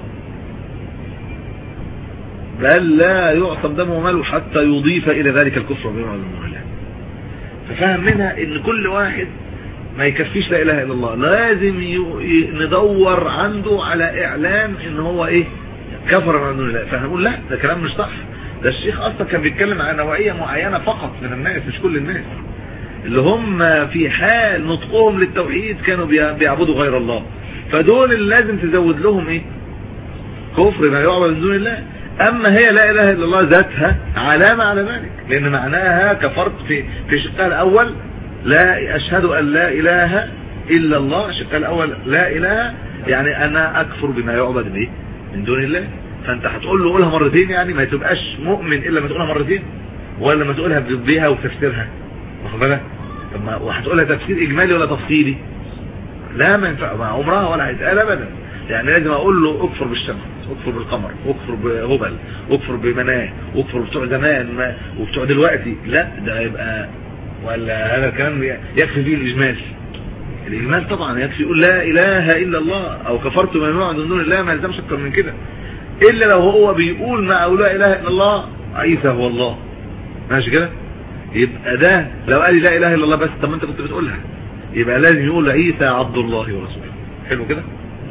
بل لا يعصم دمه وماله حتى يضيف الى ذلك الكفر بما من الله ففهم منها ان كل واحد ما يكفيش لا اله الا الله لازم ندور عنده على اعلان ان هو ايه كفر من دون الله فهنقول لا ده كلام مش صح ده الشيخ اصلا كان بيتكلم عن نوعية معينة فقط من الناس مش كل الناس اللي هم في حال نطقهم للتوحيد كانوا بيعبدوا غير الله فدول اللي لازم تزود لهم ايه كفر ما يعبد من دون الله اما هي لا اله الا الله ذاتها علامة على ذلك لان معناها كفرت في في شقها الاول لا اشهد ان لا اله الا الله الشقها الاول لا اله يعني انا اكفر بما يعبد به من دون الله فانت هتقول له قولها مرتين يعني ما تبقاش مؤمن الا ما تقولها مرتين ولا ما تقولها بيها وتفسيرها واخد بالك طب ما وهتقولها تفسير اجمالي ولا تفصيلي لا ما ينفع ما عمرها ولا هيتقال ابدا يعني لازم اقول له اكفر بالشمس اكفر بالقمر اكفر بهبل اكفر بمناه اكفر بتوع زمان وبتوع دلوقتي لا ده يبقى ولا هذا الكلام يكفي فيه الاجمال الاجمال طبعا يكفي يقول لا اله الا الله او كفرت ما يعبد من دون الله ما يلزمش اكتر من كده الا لو هو بيقول مع لا اله الا الله عيسى هو الله ماشي كده يبقى ده لو قال لا اله الا الله بس طب ما انت كنت بتقولها يبقى لازم يقول عيسى عبد الله ورسوله حلو كده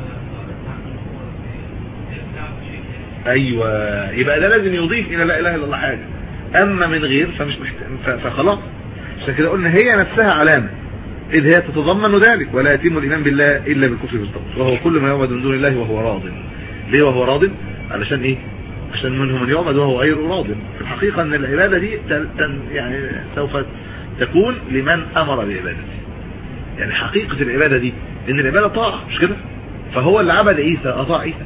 ايوه يبقى ده لازم يضيف الى لا اله الا الله حاجه اما من غير فمش محتاج فخلاص عشان كده قلنا هي نفسها علامه اذ هي تتضمن ذلك ولا يتم الايمان بالله الا بالكفر بالطبع وهو كل ما يعبد من دون الله وهو راض ليه وهو راض علشان ايه عشان منهم من يعبد وهو غير راض في الحقيقة ان العبادة دي تن يعني سوف تكون لمن امر بعبادته يعني حقيقة العبادة دي ان العبادة طاعة مش كده فهو اللي عبد عيسى اطاع عيسى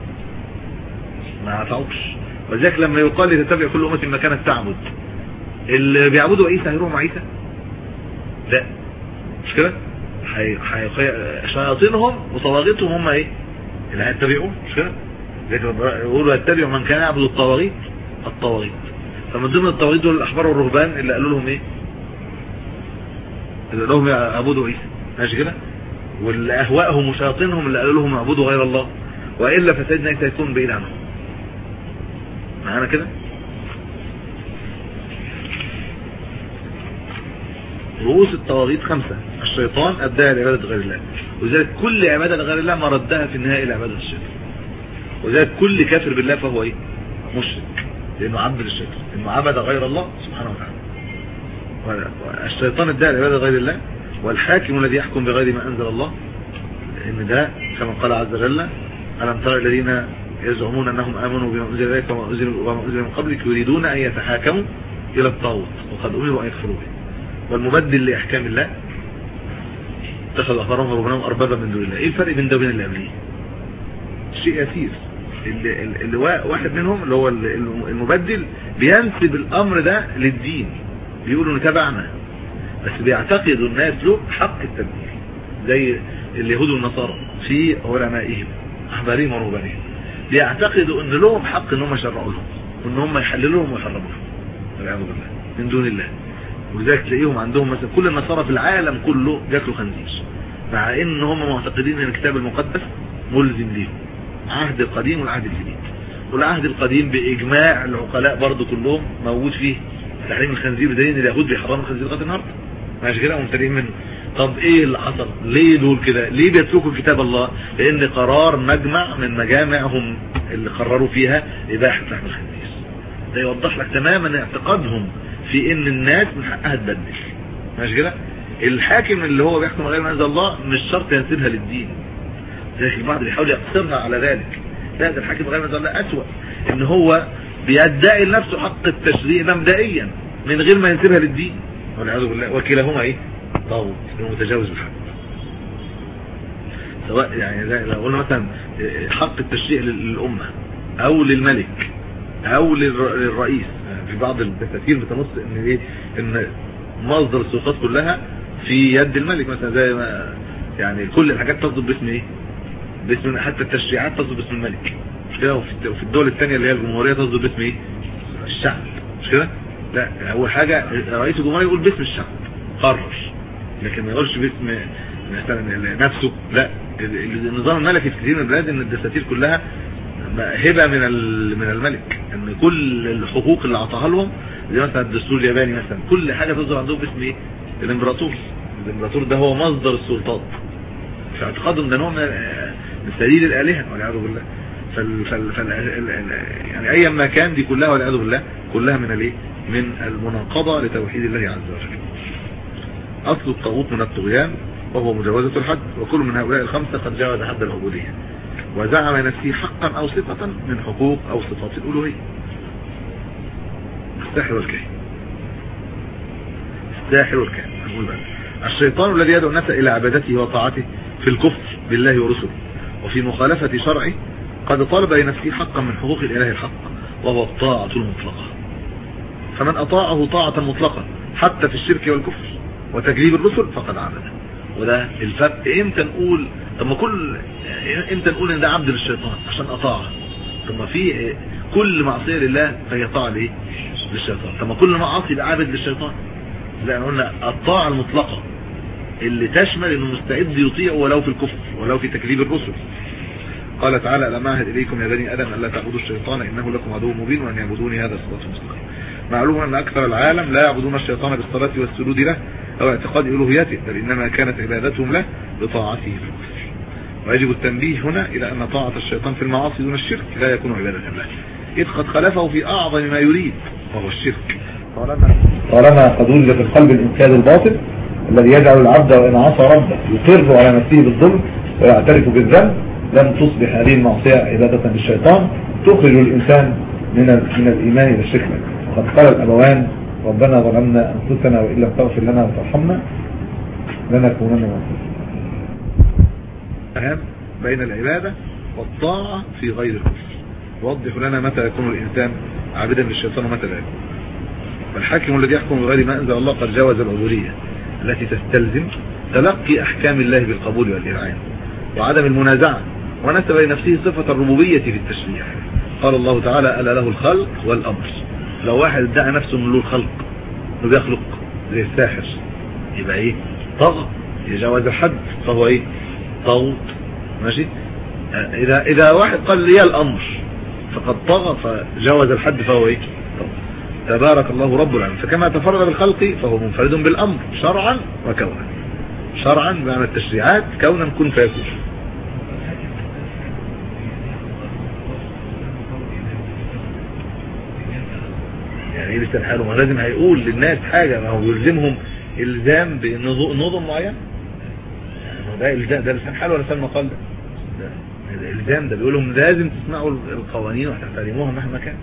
ما اطاعوش وذلك لما يقال لتتبع كل امة ما كانت تعبد اللي بيعبدوا عيسى هيروحوا مع عيسى لا مش كده شياطينهم وطواغيتهم هم ايه اللي هيتبعوه مش كده يقولوا يتبعوا من كان يعبد الطواغيت الطواغيت فمن ضمن الطواغيت دول الاحبار والرهبان اللي قالوا لهم ايه اللي قالوا لهم يعبدوا عيسى ماشي كده واللي اهواءهم وشياطينهم اللي قالوا لهم اعبدوا غير الله والا فسيدنا عيسى يكون بعيد عنهم معانا كده رؤوس الطواغيت خمسة الشيطان أداها لعبادة غير الله وذلك كل عبادة لغير الله مردها في النهاية إلى عبادة الشيطان وذلك كل كافر بالله فهو ايه مشرك لانه عبد للشيطان انه عبد غير الله سبحانه وتعالى الشيطان ادعى لعبادة غير الله والحاكم الذي يحكم بغير ما انزل الله لان ده كما قال عز وجل ألم ترى الذين يزعمون أنهم آمنوا بما أنزل إليك وما أنزل من قبلك يريدون أن يتحاكموا إلى الطاغوت وقد أمروا أن يكفروا به والمبدل لأحكام الله اتخذ أحبارهم وربناهم أربابا من دون الله إيه الفرق بين ده وبين اللي قبليه شيء يسير اللي, اللي واحد منهم اللي هو المبدل بينسب الامر ده للدين بيقولوا نتبعنا بس بيعتقدوا الناس له حق التبديل زي اليهود والنصارى في علمائهم احبارهم ورهبانهم بيعتقدوا ان لهم حق ان هم يشرعوا لهم وان هم يحللوا لهم ويحرموا لهم والعياذ بالله من دون الله ولذلك تلاقيهم عندهم مثلا كل النصارى في العالم كله بياكلوا خنزير مع ان هم معتقدين ان الكتاب المقدس ملزم ليهم عهد القديم والعهد الجديد والعهد القديم باجماع العقلاء برضو كلهم موجود فيه تحريم الخنزير بدليل ان اليهود بيحرموا الخنزير لغايه النهارده ماشي كده وممتلئين منه طب ايه اللي حصل ليه دول كده ليه بيتركوا كتاب الله لان قرار مجمع من مجامعهم اللي قرروا فيها اباحه لحم الخنزير ده يوضح لك تماما اعتقادهم في ان الناس من حقها تبدل ماشي كده الحاكم اللي هو بيحكم غير ما انزل الله مش شرط ينسبها للدين لكن البعض بيحاول يقصرها على ذلك لا ده الحاكم غير ما انزل الله اسوأ ان هو بيدعي لنفسه حق التشريع مبدئيا من غير ما ينسبها للدين والعياذ بالله وكلاهما ايه طاغوت متجاوز بالحق سواء يعني زي لو قلنا مثلا حق التشريع للامه او للملك او للرئيس في بعض الدساتير بتنص ان ايه ان مصدر السلطات كلها في يد الملك مثلا زي ما يعني كل الحاجات تصدر باسم ايه باسم حتى التشريعات تصدر باسم الملك مش كده وفي الدول الثانيه اللي هي الجمهوريه تصدر باسم ايه الشعب مش كده لا اول حاجه رئيس الجمهوريه يقول باسم الشعب قرر لكن ما يقولش باسم مثلا نفسه لا النظام الملكي في كثير من البلاد ان الدساتير كلها هبه من من الملك ان كل الحقوق اللي اعطاها لهم زي مثلا الدستور الياباني مثلا كل حاجه تصدر عندهم باسم ايه الامبراطور الامبراطور ده هو مصدر السلطات في اعتقادهم ده نوع من سبيل الالهه والعياذ بالله فال فال فال يعني ايا ما كان دي كلها والعياذ بالله كلها من الايه من المناقضه لتوحيد الله عز وجل اصل الطاغوت من الطغيان وهو مجاوزة الحد وكل من هؤلاء الخمسة قد جاوز حد العبودية وزعم نفسه حقا او صفة من حقوق او صفات الالوهية الساحر والكاهن الساحر والكاهن نقول بقى الشيطان الذي يدعو الناس الى عبادته وطاعته في الكفر بالله ورسله وفي مخالفة شرعه قد طالب لنفسه حقا من حقوق الاله الحق وهو الطاعة المطلقة فمن اطاعه طاعة مطلقة حتى في الشرك والكفر وتكذيب الرسل فقد عبده وده الفرق امتى نقول طب ما كل امتى نقول ان ده عبد للشيطان عشان اطاعه طب ما في كل معصيه لله فهي طاعه لايه للشيطان طب ما كل معاصي يبقى عابد للشيطان لا قلنا الطاعه المطلقه اللي تشمل انه مستعد يطيع ولو في الكفر ولو في تكذيب الرسل قال تعالى ألم أعهد إليكم يا بني آدم ألا تعبدوا الشيطان إنه لكم عدو مبين وأن يعبدوني هذا صراط مستقيم معلوم أن أكثر العالم لا يعبدون الشيطان بالصلاة والسجود له أو اعتقاد ألوهيته بل إنما كانت عبادتهم له بطاعته في الكفر ويجب التنبيه هنا إلى أن طاعة الشيطان في المعاصي دون الشرك لا يكون عبادة له إذ قد خلفه في أعظم ما يريد وهو الشرك طالما قد وجد في القلب الإنكاد الباطل الذي يجعل العبد وإن عصى ربه يقر على نفسه بالظلم ويعترف بالذنب لم تصبح هذه المعصية عبادة للشيطان تخرج الإنسان من من الإيمان إلى الشرك قد قال الأبوان ربنا ظلمنا أنفسنا وإن لم تغفر لنا وترحمنا لنكونن من الخاسرين بين العبادة والطاعة في غير الكفر وضح لنا متى يكون الإنسان عابدا للشيطان ومتى لا يكون فالحاكم الذي يحكم بغير ما أنزل الله قد جاوز العبودية التي تستلزم تلقي أحكام الله بالقبول والإذعان وعدم المنازعة ونسب لنفسه صفة الربوبية في التشريع قال الله تعالى ألا له الخلق والأمر لو واحد ادعى نفسه من له الخلق انه بيخلق زي الساحر يبقى ايه طغى يجاوز الحد فهو ايه طاغوت ماشي اذا اذا واحد قال لي الامر فقد طغى فجاوز الحد فهو ايه تبارك الله رب العالمين فكما تفرد بالخلق فهو منفرد بالامر شرعا وكونا شرعا بمعنى التشريعات كونا كن فيكون يعني ايه لسان حاله ما لازم هيقول للناس حاجة ما هو يلزمهم الزام بنظم معين يعني ده الزام ده لسان حاله ولا لسان مقال ده الالزام ده بيقول لهم لازم تسمعوا القوانين وتحترموها مهما كان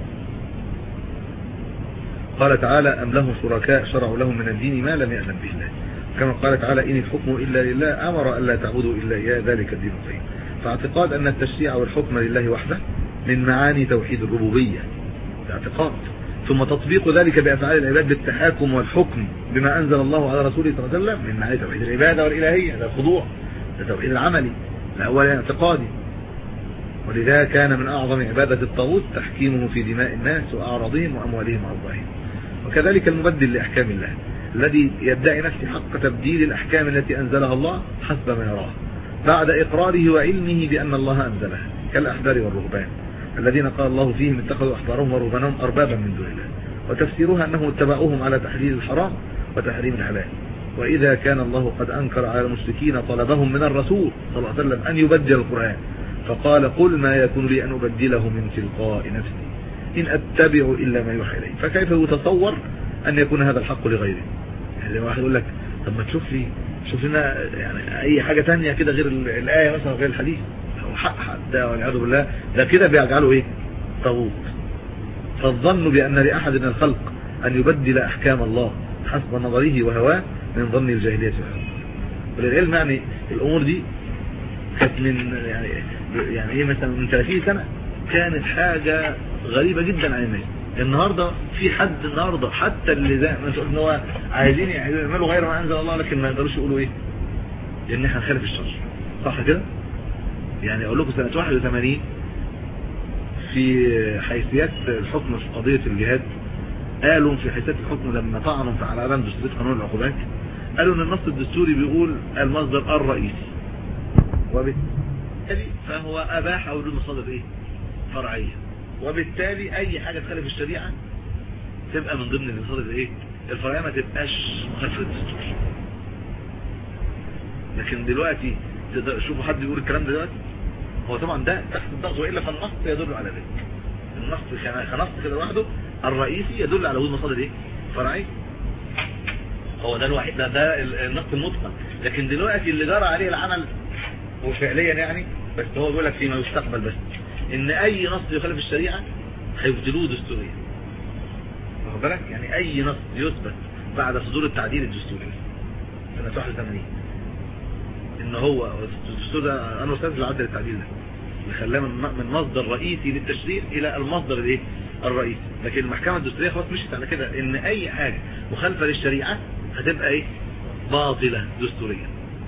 قال تعالى أم لهم شركاء شرعوا لهم من الدين ما لم يأذن به الله كما قال تعالى إن الحكم إلا لله أمر ألا تعبدوا إلا إياه ذلك الدين القيم فاعتقاد أن التشريع والحكم لله وحده من معاني توحيد الربوبية اعتقاد ثم تطبيق ذلك بأفعال العباد بالتحاكم والحكم بما أنزل الله على رسوله صلى الله عليه وسلم من معاني توحيد العبادة والإلهية ده الخضوع ده توحيد العملي الأول اعتقادي ولذا كان من أعظم عبادة الطاغوت تحكيمه في دماء الناس وأعراضهم وأموالهم وأرضهم وكذلك المبدل لأحكام الله الذي يدعي نفسه حق تبديل الأحكام التي أنزلها الله حسب ما يراه بعد إقراره وعلمه بأن الله أنزلها كالأحبار والرهبان الذين قال الله فيهم اتخذوا أحبارهم ورهبانهم أربابا من دون الله وتفسيرها أنهم اتبعوهم على تحليل الحرام وتحريم الحلال وإذا كان الله قد أنكر على المشركين طلبهم من الرسول صلى الله عليه وسلم أن يبدل القرآن فقال قل ما يكون لي أن أبدله من تلقاء نفسي إن أتبع إلا ما يوحى إليه فكيف يتصور أن يكون هذا الحق لغيره يعني واحد يقول لك طب ما تشوف لي شوف لنا يعني أي حاجة تانية كده غير الآية مثلا غير الحديث أو حق حتى والعياذ بالله ده كده بيجعله إيه طاغوت فالظن بأن لأحد من الخلق أن يبدل أحكام الله حسب نظره وهواه من ظن الجاهلية وللعلم يعني الأمور دي كانت من يعني يعني ايه مثلا من 30 سنة كانت حاجة غريبة جدا عن الناس النهاردة في حد النهاردة حتى اللي زي ما تقول ان هو عايزين يعملوا غير ما انزل الله لكن ما يقدروش يقولوا ايه ان احنا نخالف الشرع صح كده يعني اقول لكم سنة 81 في حيثيات الحكم في قضية الجهاد قالوا في حيثيات الحكم لما طعنوا في على عدم دستورية قانون العقوبات قالوا ان النص الدستوري بيقول المصدر الرئيسي وبالتالي فهو اباح وجود مصادر ايه فرعية وبالتالي اي حاجة تخالف الشريعة تبقى من ضمن المصادر ايه الفرعية ما تبقاش مخالفة الدستور لكن دلوقتي شوفوا حد يقول الكلام ده دلوقتي هو طبعا ده تحت الضغط وإلا فالنص يدل على ذلك النص كنص كده لوحده الرئيسي يدل على وجود مصادر ايه فرعية هو ده الوحيد ده, ده النص المطلق لكن دلوقتي اللي جرى عليه العمل وفعليا يعني بس هو بيقول لك فيما يستقبل بس ان اي نص يخالف الشريعة هيبدلوه دستوريا واخد بالك يعني اي نص يثبت بعد صدور التعديل الدستوري سنة 81 ان هو الدستور ده انا استاذ اللي عدل التعديل ده اللي خلاه من من مصدر رئيسي للتشريع الى المصدر الايه الرئيسي لكن المحكمة الدستورية خلاص مشيت على كده ان اي حاجة مخالفة للشريعة هتبقى ايه باطلة دستوريا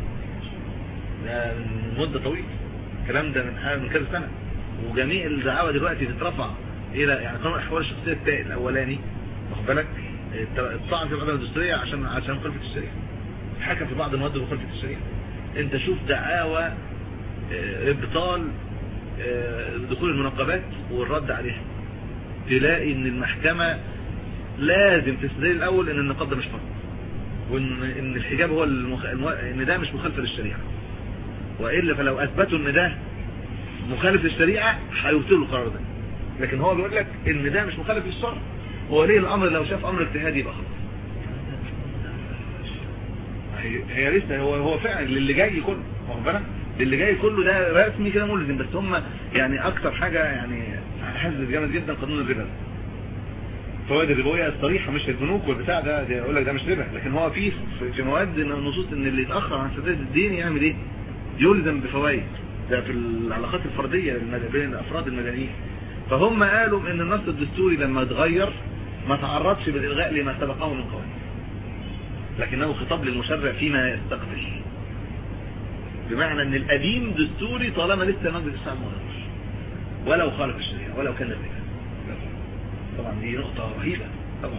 ده من مدة طويلة الكلام ده من من كذا سنة وجميع الدعاوى دلوقتي تترفع الى يعني قانون الاحوال الشخصية التائل الاولاني واخد بالك الطعن في القضايا الدستورية عشان عشان مخالفة الشريعة حكم في بعض المواد بمخالفة الشريعة انت شوف دعاوى ابطال دخول المناقبات والرد عليها تلاقي ان المحكمة لازم تستدل الاول ان النقاب ده مش فرض وان ان الحجاب هو المخ... ان ده مش مخالف للشريعة والا فلو اثبتوا ان ده مخالف للشريعة هيبطلوا القرار ده لكن هو بيقول لك ان ده مش مخالف للشرع هو ليه الامر لو شاف امر اجتهادي يبقى خلاص هي, هي لسه هو هو فعلا للي جاي كله واخد بالك اللي جاي كله ده رسمي كده ملزم بس هم يعني اكتر حاجة يعني حزب جامد جدا قانون الربا فوائد الربوية الصريحة مش البنوك والبتاع ده, ده يقول لك ده مش ربا لكن هو في في مواد نصوص ان اللي يتأخر عن سداد الدين يعمل ايه يلزم بفوائد ده في العلاقات الفردية بين الافراد المدنيين فهم قالوا ان النص الدستوري لما اتغير ما تعرضش بالالغاء لما سبقه من قوانين لكنه خطاب للمشرع فيما يستقبل بمعنى ان القديم دستوري طالما لسه مجلس الشعب ما غيرش ولو خالف الشريعه ولو كان الربا طبعا دي نقطه رهيبه طبعا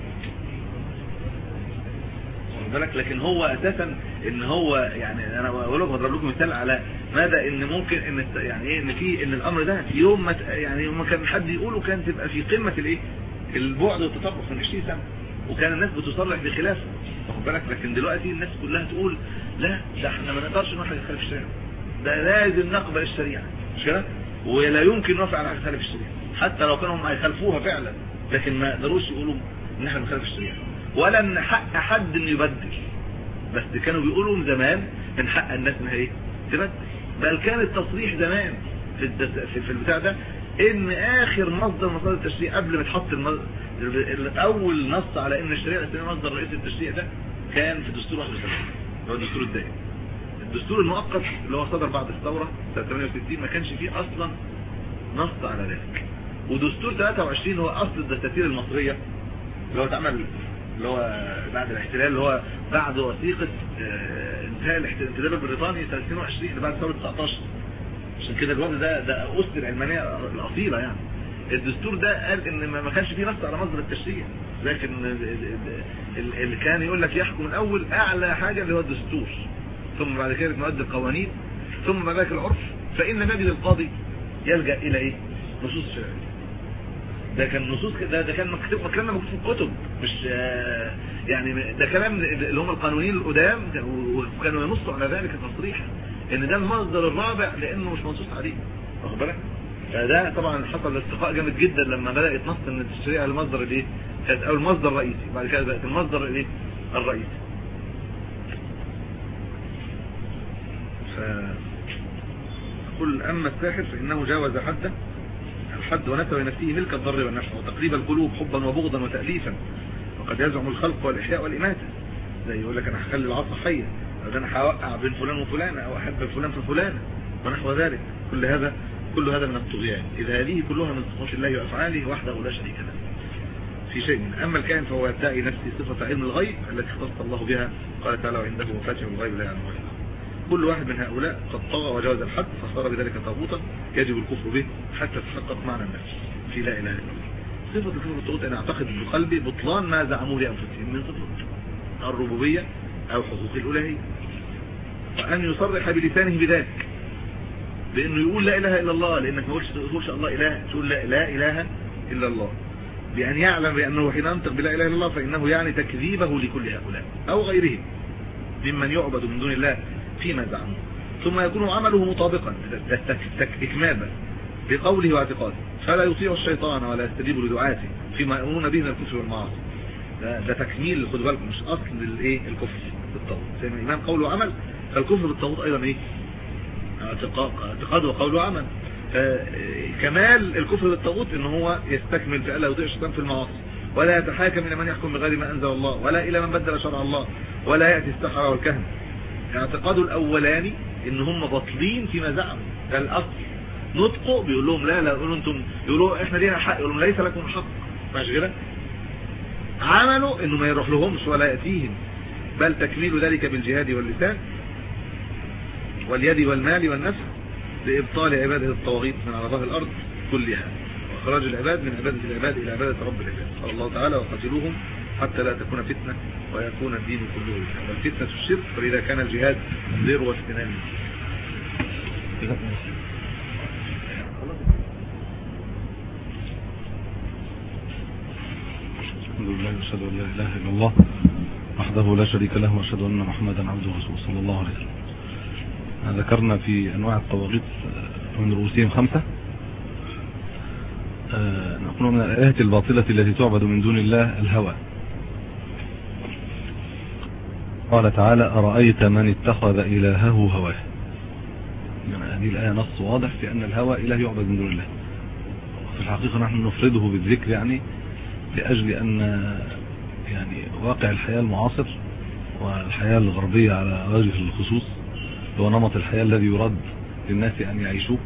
بالك لكن هو اساسا ان هو يعني انا بقول لكم اضرب لكم مثال على مدى ان ممكن ان يعني ايه ان في ان الامر ده يوم ما يعني يوم ما كان حد يقوله كان تبقى في قمه الايه البعد والتطرف من 20 سنه وكان الناس بتصرح بخلافه واخد بالك لكن دلوقتي الناس كلها تقول لا ده احنا ما نقدرش نوافق على خلاف الشريعه ده لازم نقبل الشريعه مش كده ولا يمكن نوافق على خلاف الشريعه حتى لو كانوا هم هيخالفوها فعلا لكن ما يقدروش يقولوا ان احنا بنخالف الشريعه ولا ان حق حد انه يبدل بس كانوا بيقولوا من زمان من حق الناس انها ايه تبدل بل كان التصريح زمان في الدس... في, في البتاع ده ان اخر مصدر مصادر التشريع قبل ما تحط المصدر اول نص على ان الشريعه الاسلاميه مصدر رئيسي التشريع ده كان في دستور 71 اللي هو الدستور الدائم الدستور المؤقت اللي هو صدر بعد الثوره سنه 68 ما كانش فيه اصلا نص على ذلك ودستور 23 هو اصل الدساتير المصريه اللي هو اتعمل اللي هو بعد الاحتلال اللي هو بعد وثيقه انتهاء الاحتلال البريطاني سنه 22 اللي بعد ثوره 19 عشان كده الوضع ده ده أس العلمانية الأصيلة يعني الدستور ده قال ان ما كانش فيه نص على مصدر التشريع لكن اللي كان يقول لك يحكم الاول اعلى حاجة اللي هو الدستور ثم بعد كده مواد القوانين ثم بعد ذلك العرف فان نجد القاضي يلجأ الى ايه نصوص شرعية ده كان نصوص ده ده كان مكتوب كلام مكتوب في الكتب مش يعني ده كلام اللي هم القانونيين القدام وكانوا ينصوا على ذلك تصريحا ان ده المصدر الرابع لانه مش منصوص عليه واخد بالك فده طبعا حصل استقاء جامد جدا لما بدا يتنص ان الشريعه المصدر الايه كانت اول مصدر رئيسي بعد كده بقت المصدر الايه الرئيسي ف قل اما الساحر فانه جاوز حده الحد ونسب نفسه ملك الضر والنفع وتقريب القلوب حبا وبغضا وتأليفا وقد يزعم الخلق والإحياء والإماتة زي يقول لك أنا هخلي العصا حية أو ده أنا هوقع بين فلان وفلانة أو أحب فلان في فلانة ونحو ذلك كل هذا كل هذا من الطغيان إذا هذه كلها من صفات الله وأفعاله وحده لا شريك له في شيء من أما الكائن فهو يدعي نفسه صفة علم الغيب التي اختص الله بها قال تعالى وعنده مفاتيح الغيب لا يعلمها إلا هو كل واحد من هؤلاء قد طغى وجاوز الحد فصار بذلك طاغوتا يجب الكفر به حتى تحقق معنى النفس في لا إله إلا الله صفة الكفر بالطاغوت أن أعتقد بقلبي بطلان ما زعموه لأنفسهم من صفة الربوبية أو حقوق الألهية وأن يصرح بلسانه بذلك بأنه يقول لا إله إلا الله لأنك ما تقولش الله إله تقول لا, لا إله إلا الله بأن يعلم بأنه حين ينطق بلا إله إلا الله فإنه يعني تكذيبه لكل هؤلاء أو غيرهم ممن يعبد من دون الله فيما زعموه ثم يكون عمله مطابقا إكمابا بقوله واعتقاده فلا يطيع الشيطان ولا يستجيب لدعاته فيما يأمرون به من الكفر والمعاصي ده, ده تكميل خد بالكم مش أصل للإيه الكفر بالطاغوت زي ما الإمام قوله وعمل فالكفر بالطاغوت أيضا إيه اعتقاد وقول وعمل كمال الكفر بالطاغوت ان هو يستكمل في الا يطيع الشيطان في المعاصي ولا يتحاكم الى من يحكم بغير ما انزل الله ولا الى من بدل شرع الله ولا ياتي السحره والكهنه اعتقاده الاولاني ان هم باطلين فيما زعموا ده الاصل نطقوا بيقول لهم لا لا يقولوا انتم يقولوا احنا لينا حق يقولوا ليس لكم حق ماشي كده عملوا انه ما يروح لهمش ولا ياتيهم بل تكميل ذلك بالجهاد واللسان واليد والمال والنفس لإبطال عبادة الطواغيت من على ظهر الأرض كلها وإخراج العباد من عبادة العباد إلى عبادة رب العباد قال الله تعالى وقتلوهم حتى لا تكون فتنة ويكون الدين كله لله والفتنة الشرك فإذا كان الجهاد ذروة سنان الحمد لله واشهد ان لا اله الا الله وحده لا شريك له واشهد ان محمدا عبده ورسوله صلى الله عليه وسلم ذكرنا في انواع الطواغيت من رؤوسهم خمسة نقول من الآيات الباطلة التي تعبد من دون الله الهوى قال تعالى أرأيت من اتخذ إلهه هواه يعني هذه الآية نص واضح في أن الهوى إله يعبد من دون الله في الحقيقة نحن نفرده بالذكر يعني لأجل أن يعني واقع الحياة المعاصر والحياة الغربية على وجه الخصوص هو نمط الحياة الذي يراد للناس أن يعيشوه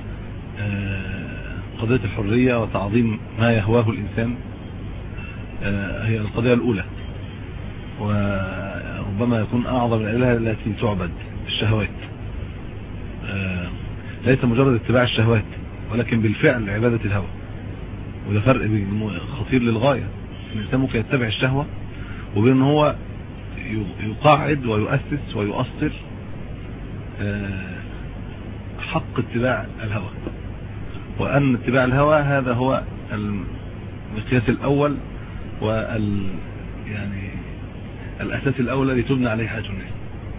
قضية الحرية وتعظيم ما يهواه الإنسان هي القضية الأولى وربما يكون أعظم الإله التي تعبد الشهوات ليس مجرد اتباع الشهوات ولكن بالفعل عبادة الهوى وده فرق خطير للغاية الإنسان ممكن يتبع الشهوة وبين هو يقاعد ويؤسس ويؤصل حق اتباع الهوى وأن اتباع الهوى هذا هو المقياس الأول وال يعني الأساس الأول الذي تبنى عليه حياة الناس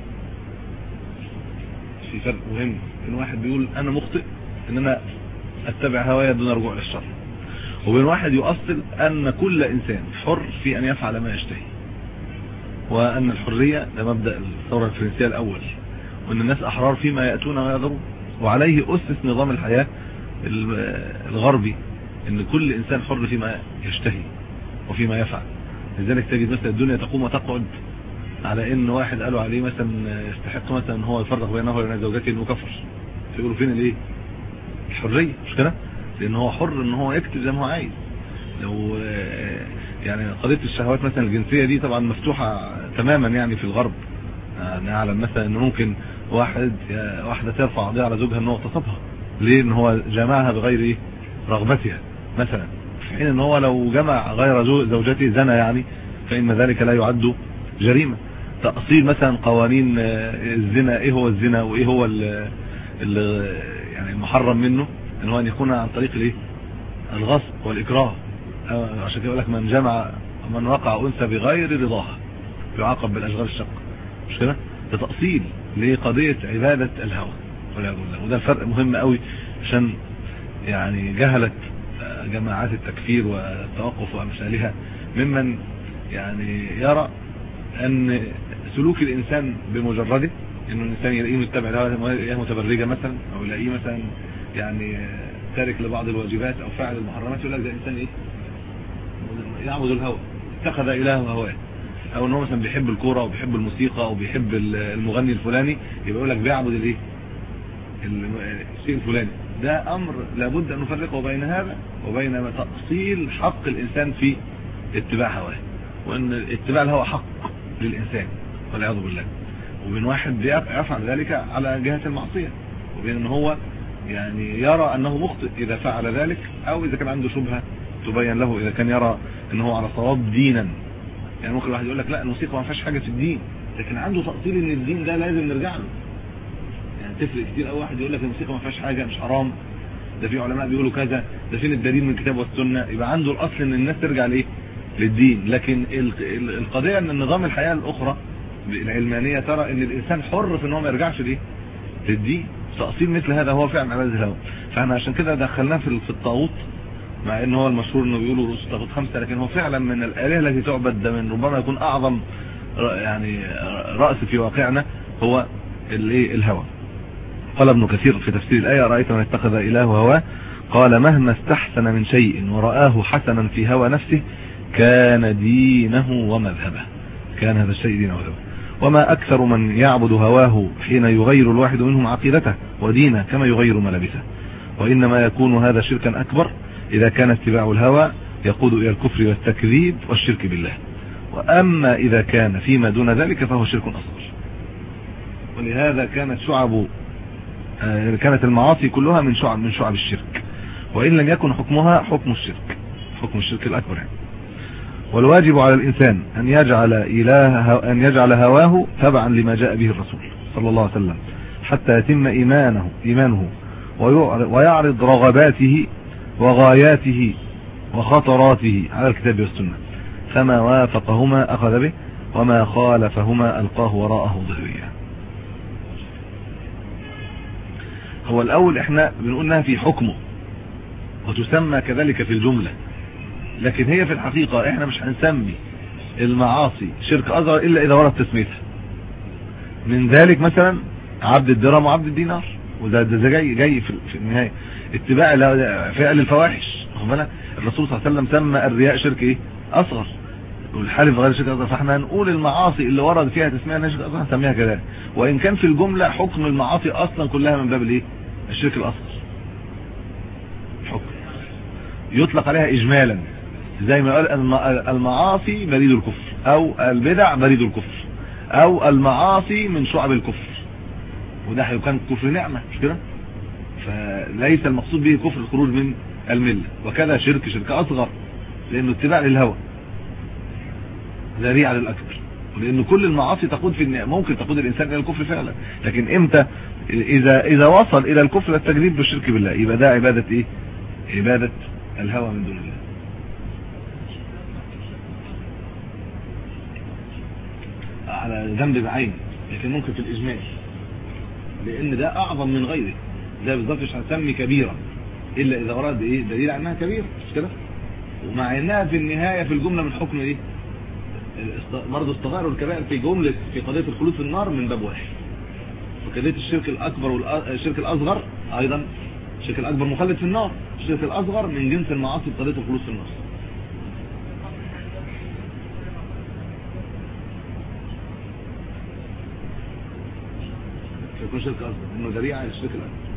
في فرق مهم ان واحد بيقول أنا مخطئ ان أنا اتبع هوايا دون رجوع للشر وبين واحد يؤصل أن كل إنسان حر في أن يفعل ما يشتهي وأن الحرية ده مبدأ الثورة الفرنسية الأول وأن الناس أحرار فيما يأتون ويذرون وعليه أسس نظام الحياة الغربي أن كل إنسان حر فيما يشتهي وفيما يفعل لذلك تجد مثلا الدنيا تقوم وتقعد على ان واحد قالوا عليه مثلا يستحق مثلا ان هو يفرق بينه وبين زوجته انه كفر فيقولوا فين الايه الحريه مش كده لان هو حر ان هو يكتب زي ما هو عايز لو يعني قضيه الشهوات مثلا الجنسيه دي طبعا مفتوحه تماما يعني في الغرب نعلم مثلا ان ممكن واحد واحده ترفع قضيه على زوجها ان هو اغتصبها ليه ان هو جمعها بغير ايه رغبتها مثلا في حين ان هو لو جمع غير زوجته زنا يعني فان ذلك لا يعد جريمه تأصيل مثلا قوانين الزنا ايه هو الزنا وايه هو اللي يعني المحرم منه ان هو ان يكون عن طريق الايه الغصب والاكراه عشان كده يقول لك من جمع من وقع انثى بغير رضاها يعاقب بالاشغال الشقه مش كده ده تأصيل لقضيه عباده الهوى والعياذ بالله وده فرق مهم قوي عشان يعني جهلت جماعات التكفير والتوقف وامثالها ممن يعني يرى ان سلوك الانسان بمجرده انه الانسان يلاقيه متبع الهوى متبرجه مثلا او يلاقيه مثلا يعني تارك لبعض الواجبات او فاعل المحرمات يقول لك ده انسان ايه يعبد الهوى اتخذ اله هواه او ان هو مثلا بيحب الكوره وبيحب الموسيقى او بيحب المغني الفلاني يبقى يقول لك بيعبد الايه الشيء الفلاني ده امر لابد ان نفرقه بين هذا وبين تاصيل حق الانسان في اتباع هواه وان اتباع الهوى حق للانسان والعياذ بالله وبين واحد يفعل ذلك على جهه المعصيه وبين ان هو يعني يرى انه مخطئ اذا فعل ذلك او اذا كان عنده شبهه تبين له اذا كان يرى ان هو على صواب دينا يعني ممكن واحد يقول لك لا الموسيقى ما فيهاش حاجه في الدين لكن عنده تاصيل ان الدين ده لازم نرجع له يعني تفرق كتير قوي واحد يقول لك الموسيقى ما فيهاش حاجه مش حرام ده في علماء بيقولوا كذا ده فين الدليل من الكتاب والسنه يبقى عنده الاصل ان الناس ترجع لايه للدين لكن القضيه ان النظام الحياه الاخرى العلمانيه ترى ان الانسان حر في ان هو ما يرجعش ليه للدين تاصيل مثل هذا هو فعلا عباده الهوى فاحنا عشان كده دخلناه في في الطاغوت مع ان هو المشهور انه بيقولوا رؤوس الطاغوت خمسه لكن هو فعلا من الالهه التي تعبد ده من ربما يكون اعظم يعني راس في واقعنا هو الايه الهوى قال ابن كثير في تفسير الايه رايت من اتخذ اله هواه قال مهما استحسن من شيء ورآه حسنا في هوى نفسه كان دينه ومذهبه كان هذا الشيء دينه ومذهبه وما أكثر من يعبد هواه حين يغير الواحد منهم عقيدته ودينه كما يغير ملابسه وإنما يكون هذا شركا أكبر إذا كان اتباع الهوى يقود إلى الكفر والتكذيب والشرك بالله وأما إذا كان فيما دون ذلك فهو شرك أصغر ولهذا كانت شعب كانت المعاصي كلها من شعب من شعب الشرك وإن لم يكن حكمها حكم الشرك حكم الشرك الأكبر يعني والواجب على الإنسان أن يجعل إله أن يجعل هواه تبعا لما جاء به الرسول صلى الله عليه وسلم حتى يتم إيمانه إيمانه ويعرض رغباته وغاياته وخطراته على الكتاب والسنة فما وافقهما أخذ به وما خالفهما ألقاه وراءه ظهريا هو الأول احنا بنقول انها في حكمه وتسمى كذلك في الجملة لكن هي في الحقيقة احنا مش هنسمي المعاصي شرك أصغر إلا إذا ورد تسميتها من ذلك مثلا عبد الدرهم وعبد الدينار وده ده جاي جاي في, في النهاية اتباع فعل الفواحش بالك الرسول صلى الله عليه وسلم سمى الرياء شرك ايه اصغر والحلف غير شرك اصغر فاحنا هنقول المعاصي اللي ورد فيها تسميها انها شرك اصغر هنسميها كذلك وان كان في الجمله حكم المعاصي اصلا كلها من باب الايه الشرك الاصغر حكم يطلق عليها اجمالا زي ما قال المعاصي بريد الكفر او البدع بريد الكفر او المعاصي من شعب الكفر وده كان كفر نعمه مش كده فليس المقصود به كفر الخروج من المله وكذا شرك شرك اصغر لانه اتباع للهوى ذريعه للاكبر لان كل المعاصي تقود في ممكن تقود الانسان الى الكفر فعلا لكن امتى اذا اذا وصل الى الكفر والتجديد بالشرك بالله يبقى ده عباده ايه عباده الهوى من دون الله على ذنب بعين لكن ممكن في الاجمال لان ده اعظم من غيره ده بالظبط مش هنسمي كبيره الا اذا ورد ايه دليل عنها كبيره مش كده ومع انها في النهايه في الجمله من حكم ايه برضه الصغائر والكبائر في جمله في قضيه الخلود في النار من باب واحد وقضيه الشرك الاكبر والشرك الاصغر ايضا الشرك الاكبر مخلد في النار الشرك الاصغر من جنس المعاصي بقضيه الخلود في النار يكون شرك اصغر انه ذريعه للشرك الاكبر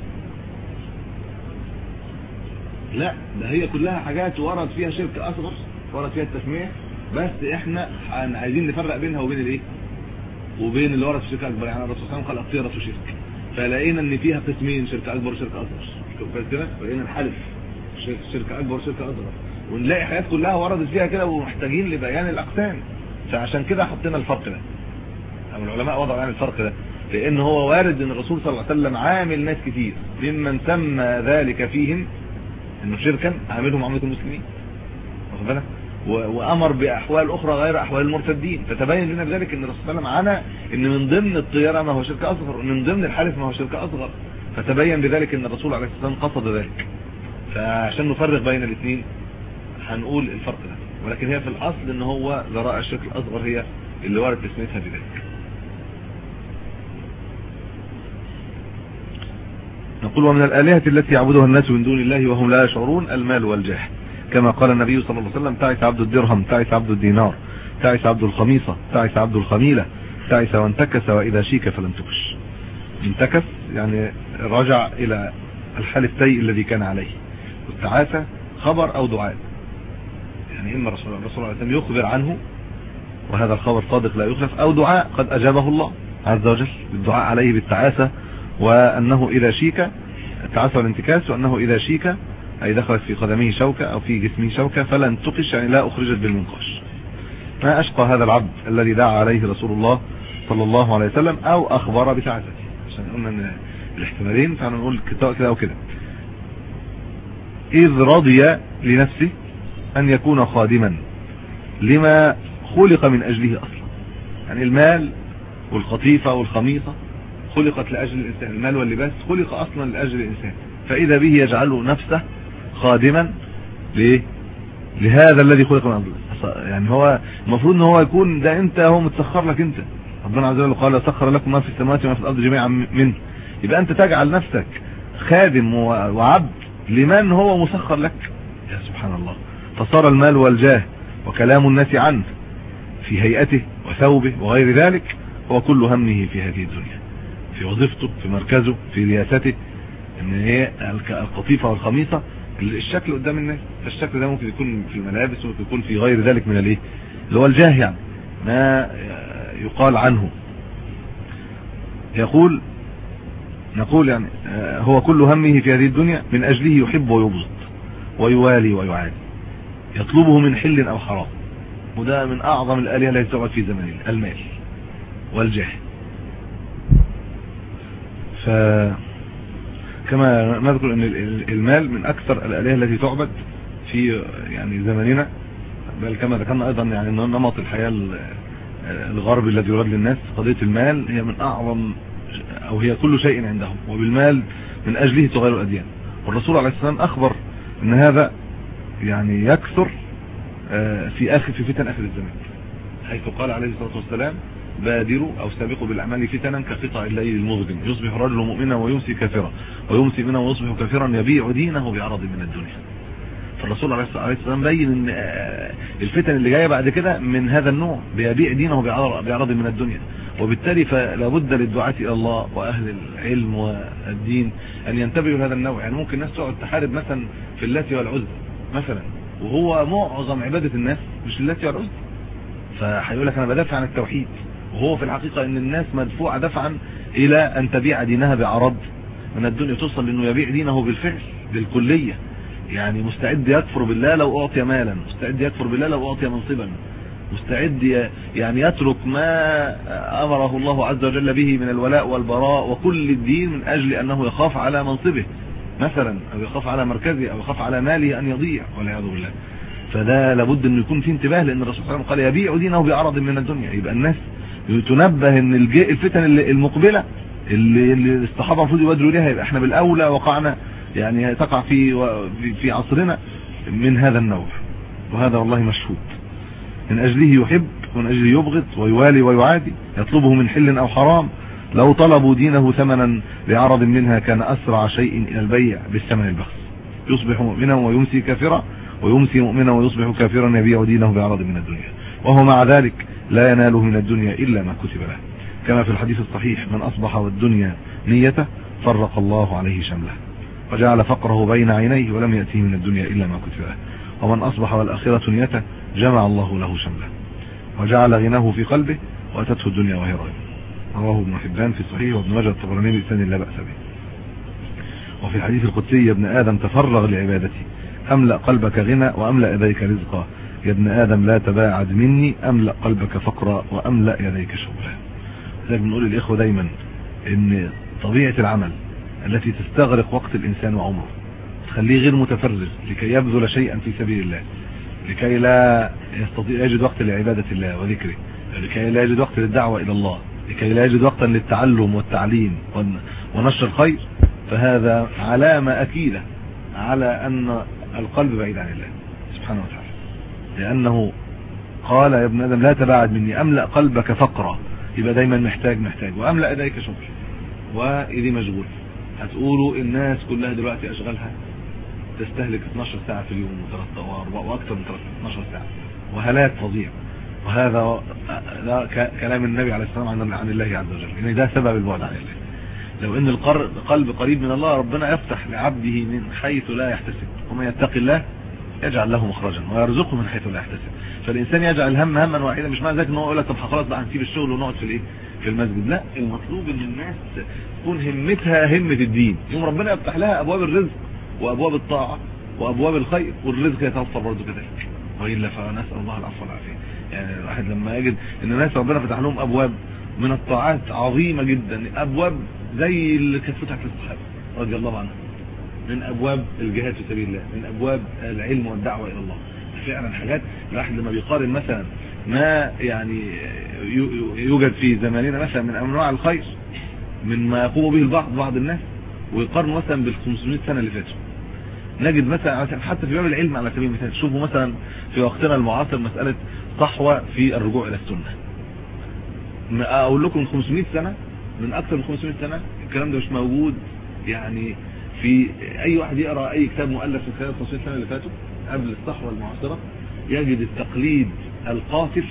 لا ده هي كلها حاجات ورد فيها شرك اصغر ورد فيها التسميه بس احنا عايزين نفرق بينها وبين الايه وبين اللي ورد في شرك اكبر يعني الرسول صلى الله عليه وسلم قال الطيره شرك فلقينا ان فيها قسمين شرك اكبر وشرك اصغر كده لقينا الحلف شرك اكبر وشرك اصغر ونلاقي حاجات كلها وردت فيها كده ومحتاجين لبيان الاقسام فعشان كده حطينا الفرق ده او العلماء وضعوا يعني الفرق ده لان هو وارد ان الرسول صلى الله عليه وسلم عامل ناس كتير ممن سمى ذلك فيهم انه شركا عاملهم معامله المسلمين واخد بالك وامر باحوال اخرى غير احوال المرتدين فتبين لنا بذلك ان الرسول صلى الله عليه وسلم عنا ان من ضمن الطيره ما هو شرك اصغر ومن ضمن الحلف ما هو شرك اصغر فتبين بذلك ان الرسول عليه الصلاه والسلام قصد ذلك فعشان نفرق بين الاثنين هنقول الفرق ده ولكن هي في الاصل ان هو ذرائع الشرك الاصغر هي اللي ورد تسميتها بذلك نقول ومن الآلهة التي يعبدها الناس من دون الله وهم لا يشعرون المال والجاه كما قال النبي صلى الله عليه وسلم تعس عبد الدرهم تعس عبد الدينار تعس عبد الخميصة تعس عبد الخميلة تعس وانتكس وإذا شيك فلم تكش انتكس يعني رجع إلى الحال السيء الذي كان عليه والتعاسة خبر أو دعاء يعني إما رسول الله صلى الله عليه وسلم يخبر عنه وهذا الخبر صادق لا يخلف أو دعاء قد أجابه الله عز وجل بالدعاء عليه بالتعاسة وأنه إذا شيك التعاسة والانتكاس وأنه إذا شيك أي دخلت في قدمه شوكة أو في جسمه شوكة فلن تقش يعني لا أخرجت بالمنقاش ما أشقى هذا العبد الذي دعا عليه رسول الله صلى الله عليه وسلم أو أخبر بتعاسته عشان قلنا أن الاحتمالين فأنا نقول كده أو كده إذ رضي لنفسه أن يكون خادما لما خلق من أجله أصلا يعني المال والقطيفة والخميصة خلقت لأجل الإنسان المال واللباس خلق أصلا لأجل الإنسان فإذا به يجعله نفسه خادما ليه لهذا الذي خلق من أجله يعني هو المفروض ان هو يكون ده انت هو متسخر لك انت ربنا عز وجل قال سخر لكم ما في السماوات وما في الارض جميعا منه يبقى انت تجعل نفسك خادم وعبد لمن هو مسخر لك يا سبحان الله فصار المال والجاه وكلام الناس عنه في هيئته وثوبه وغير ذلك هو كل همه في هذه الدنيا في وظيفته في مركزه في رياسته ان هي القطيفة والخميصة الشكل قدام الناس الشكل ده ممكن يكون في الملابس وممكن يكون في غير ذلك من الايه اللي هو الجاه يعني ما يقال عنه يقول نقول يعني هو كل همه في هذه الدنيا من اجله يحب ويبغض ويوالي ويعادي يطلبه من حل او حرام وده من اعظم الالهه التي تقعد في زماننا المال والجاه ف كما نذكر ان المال من اكثر الالهه التي تعبد في يعني زماننا بل كما ذكرنا ايضا يعني نمط الحياه الغربي الذي يراد للناس قضيه المال هي من اعظم او هي كل شيء عندهم وبالمال من اجله تغير الاديان والرسول عليه السلام اخبر ان هذا يعني يكثر في اخر في فتن اخر الزمان حيث قال عليه الصلاه والسلام بادروا او سابقوا بالاعمال فتنا كقطع الليل المظلم يصبح الرجل مؤمنا ويمسي كافرا ويمسي منا ويصبح كافرا يبيع دينه بعرض من الدنيا فالرسول عليه الصلاه والسلام بين ان الفتن اللي جايه بعد كده من هذا النوع بيبيع دينه بعرض من الدنيا وبالتالي فلا بد للدعاة الى الله واهل العلم والدين ان ينتبهوا لهذا النوع يعني ممكن الناس تقعد تحارب مثلا في اللات والعزى مثلا وهو معظم عباده الناس مش اللات والعزى فهيقول لك انا بدافع عن التوحيد وهو في الحقيقة ان الناس مدفوعة دفعا الى ان تبيع دينها بعرض من الدنيا توصل انه يبيع دينه بالفعل بالكلية يعني مستعد يكفر بالله لو اعطي مالا مستعد يكفر بالله لو اعطي منصبا مستعد يعني يترك ما امره الله عز وجل به من الولاء والبراء وكل الدين من اجل انه يخاف على منصبه مثلا او يخاف على مركزه او يخاف على ماله ان يضيع والعياذ بالله فده لابد انه يكون في انتباه لان الرسول صلى الله عليه وسلم قال يبيع دينه بعرض من الدنيا يبقى الناس تنبه ان الفتن المقبلة اللي الصحابة المفروض يبادروا ليها يبقى احنا بالاولى وقعنا يعني تقع في في عصرنا من هذا النوع وهذا والله مشهود من اجله يحب ومن اجله يبغض ويوالي ويعادي يطلبه من حل او حرام لو طلبوا دينه ثمنا بعرض منها كان اسرع شيء الى البيع بالثمن البخس يصبح مؤمنا ويمسي كافرا ويمسي مؤمنا ويصبح كافرا يبيع دينه بعرض من الدنيا وهو مع ذلك لا يناله من الدنيا إلا ما كتب له كما في الحديث الصحيح من أصبح والدنيا نيته فرق الله عليه شمله وجعل فقره بين عينيه ولم يأتيه من الدنيا إلا ما كتب له ومن أصبح والآخرة نيته جمع الله له شمله وجعل غناه في قلبه وأتته الدنيا وهي راغبة رواه ابن حبان في الصحيح وابن ماجه الطبراني بإسناد لا بأس به وفي الحديث القدسي يا ابن آدم تفرغ لعبادتي أملأ قلبك غنى وأملأ يديك رزقا يا ابن آدم لا تباعد مني أملأ قلبك فقرا وأملأ يديك شغلا لذلك بنقول للإخوة دايما إن طبيعة العمل التي تستغرق وقت الإنسان وعمره تخليه غير متفرغ لكي يبذل شيئا في سبيل الله لكي لا يستطيع يجد وقت لعبادة الله وذكره لكي لا يجد وقت للدعوة إلى الله لكي لا يجد وقتا للتعلم والتعليم ونشر الخير فهذا علامة أكيدة على أن القلب بعيد عن الله سبحانه وتعالى لأنه قال يا ابن آدم لا تباعد مني أملأ قلبك فقرا يبقى دايما محتاج محتاج وأملأ يديك شغل وإيدي مشغول هتقولوا الناس كلها دلوقتي أشغالها تستهلك 12 ساعة في اليوم واكثر من 12 ساعة وهلاك فظيع وهذا ده كلام النبي عليه الصلاه والسلام عن الله عز وجل ان ده سبب البعد عن الله لو ان القلب قريب من الله ربنا يفتح لعبده من حيث لا يحتسب ومن يتقي الله يجعل له مخرجا ويرزقه من حيث لا يحتسب فالانسان يجعل الهم هما واحدا مش معنى ذلك ان هو يقول لك طب خلاص بقى هنسيب الشغل ونقعد في الايه في المسجد لا المطلوب ان الناس تكون همتها همه الدين يوم ربنا يفتح لها ابواب الرزق وابواب الطاعه وابواب الخير والرزق يتوفر برضه كذلك والا فنسال الله العفو والعافيه يعني الواحد لما يجد ان الناس ربنا فتح لهم ابواب من الطاعات عظيمه جدا ابواب زي اللي كانت فتحت للصحابه رضي الله عنهم من ابواب الجهاد في سبيل الله من ابواب العلم والدعوه الى الله فعلا حاجات الواحد لما بيقارن مثلا ما يعني يوجد في زماننا مثلا من انواع الخير من ما يقوم به البعض بعض الناس ويقارنوا مثلا بال 500 سنه اللي فاتوا نجد مثلا حتى في باب العلم على سبيل المثال تشوفوا مثلا في وقتنا المعاصر مسألة صحوة في الرجوع إلى السنة أقول لكم 500 سنة من أكثر من 500 سنة الكلام ده مش موجود يعني في أي واحد يقرأ أي كتاب مؤلف في خلال 500 سنة اللي فاتوا قبل الصحوة المعاصرة يجد التقليد القاطف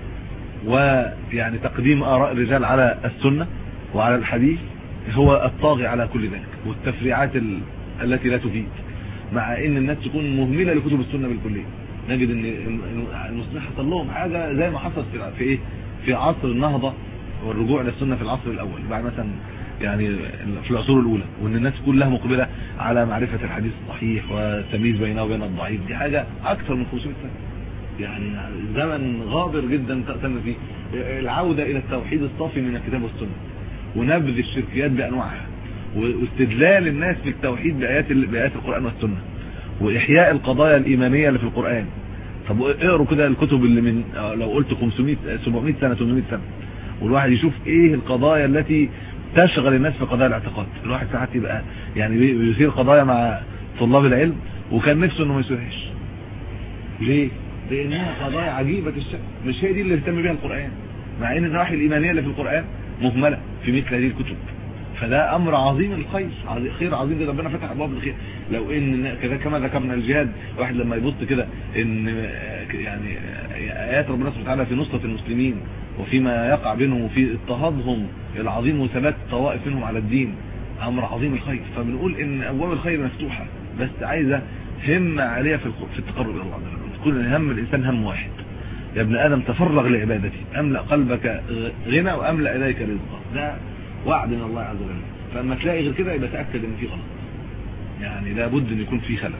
ويعني تقديم آراء الرجال على السنة وعلى الحديث هو الطاغي على كل ذلك والتفريعات التي لا تفيد مع ان الناس تكون مهمله لكتب السنه بالكليه نجد ان المسلمين حصل لهم حاجه زي ما حصل في ايه في عصر النهضه والرجوع للسنه في العصر الاول بعد مثلا يعني في العصور الاولى وان الناس كلها مقبله على معرفه الحديث الصحيح والتمييز بينه وبين الضعيف دي حاجه اكثر من 500 سنه يعني زمن غابر جدا تم فيه العوده الى التوحيد الصافي من الكتاب والسنه ونبذ الشركيات بانواعها واستدلال الناس في التوحيد بايات بايات القران والسنه واحياء القضايا الايمانيه اللي في القران طب اقروا كده الكتب اللي من لو قلت 500 700 سنه 800 سنه والواحد يشوف ايه القضايا التي تشغل الناس في قضايا الاعتقاد الواحد ساعات يبقى يعني بيثير قضايا مع طلاب العلم وكان نفسه انه ما يثيرهاش ليه لانها قضايا عجيبه الشكل مش هي دي اللي اهتم بها القران مع ان النواحي الايمانيه اللي في القران مهمله في مثل هذه الكتب فده امر عظيم الخير خير عظيم جدا ربنا فتح ابواب الخير لو ان كذا كما ذكرنا الجهاد واحد لما يبص كده ان يعني ايات ربنا سبحانه وتعالى في نصره المسلمين وفيما يقع بينهم وفي اضطهادهم العظيم وثبات طوائف منهم على الدين امر عظيم الخير فبنقول ان ابواب الخير مفتوحه بس عايزه همه عاليه في في التقرب الى الله عز وجل تكون هم الانسان هم واحد يا ابن ادم تفرغ لعبادتي املا قلبك غنى واملا اليك رزقا ده وعد من الله عز وجل فلما تلاقي غير كده يبقى تاكد ان في غلط يعني لابد ان يكون في خلل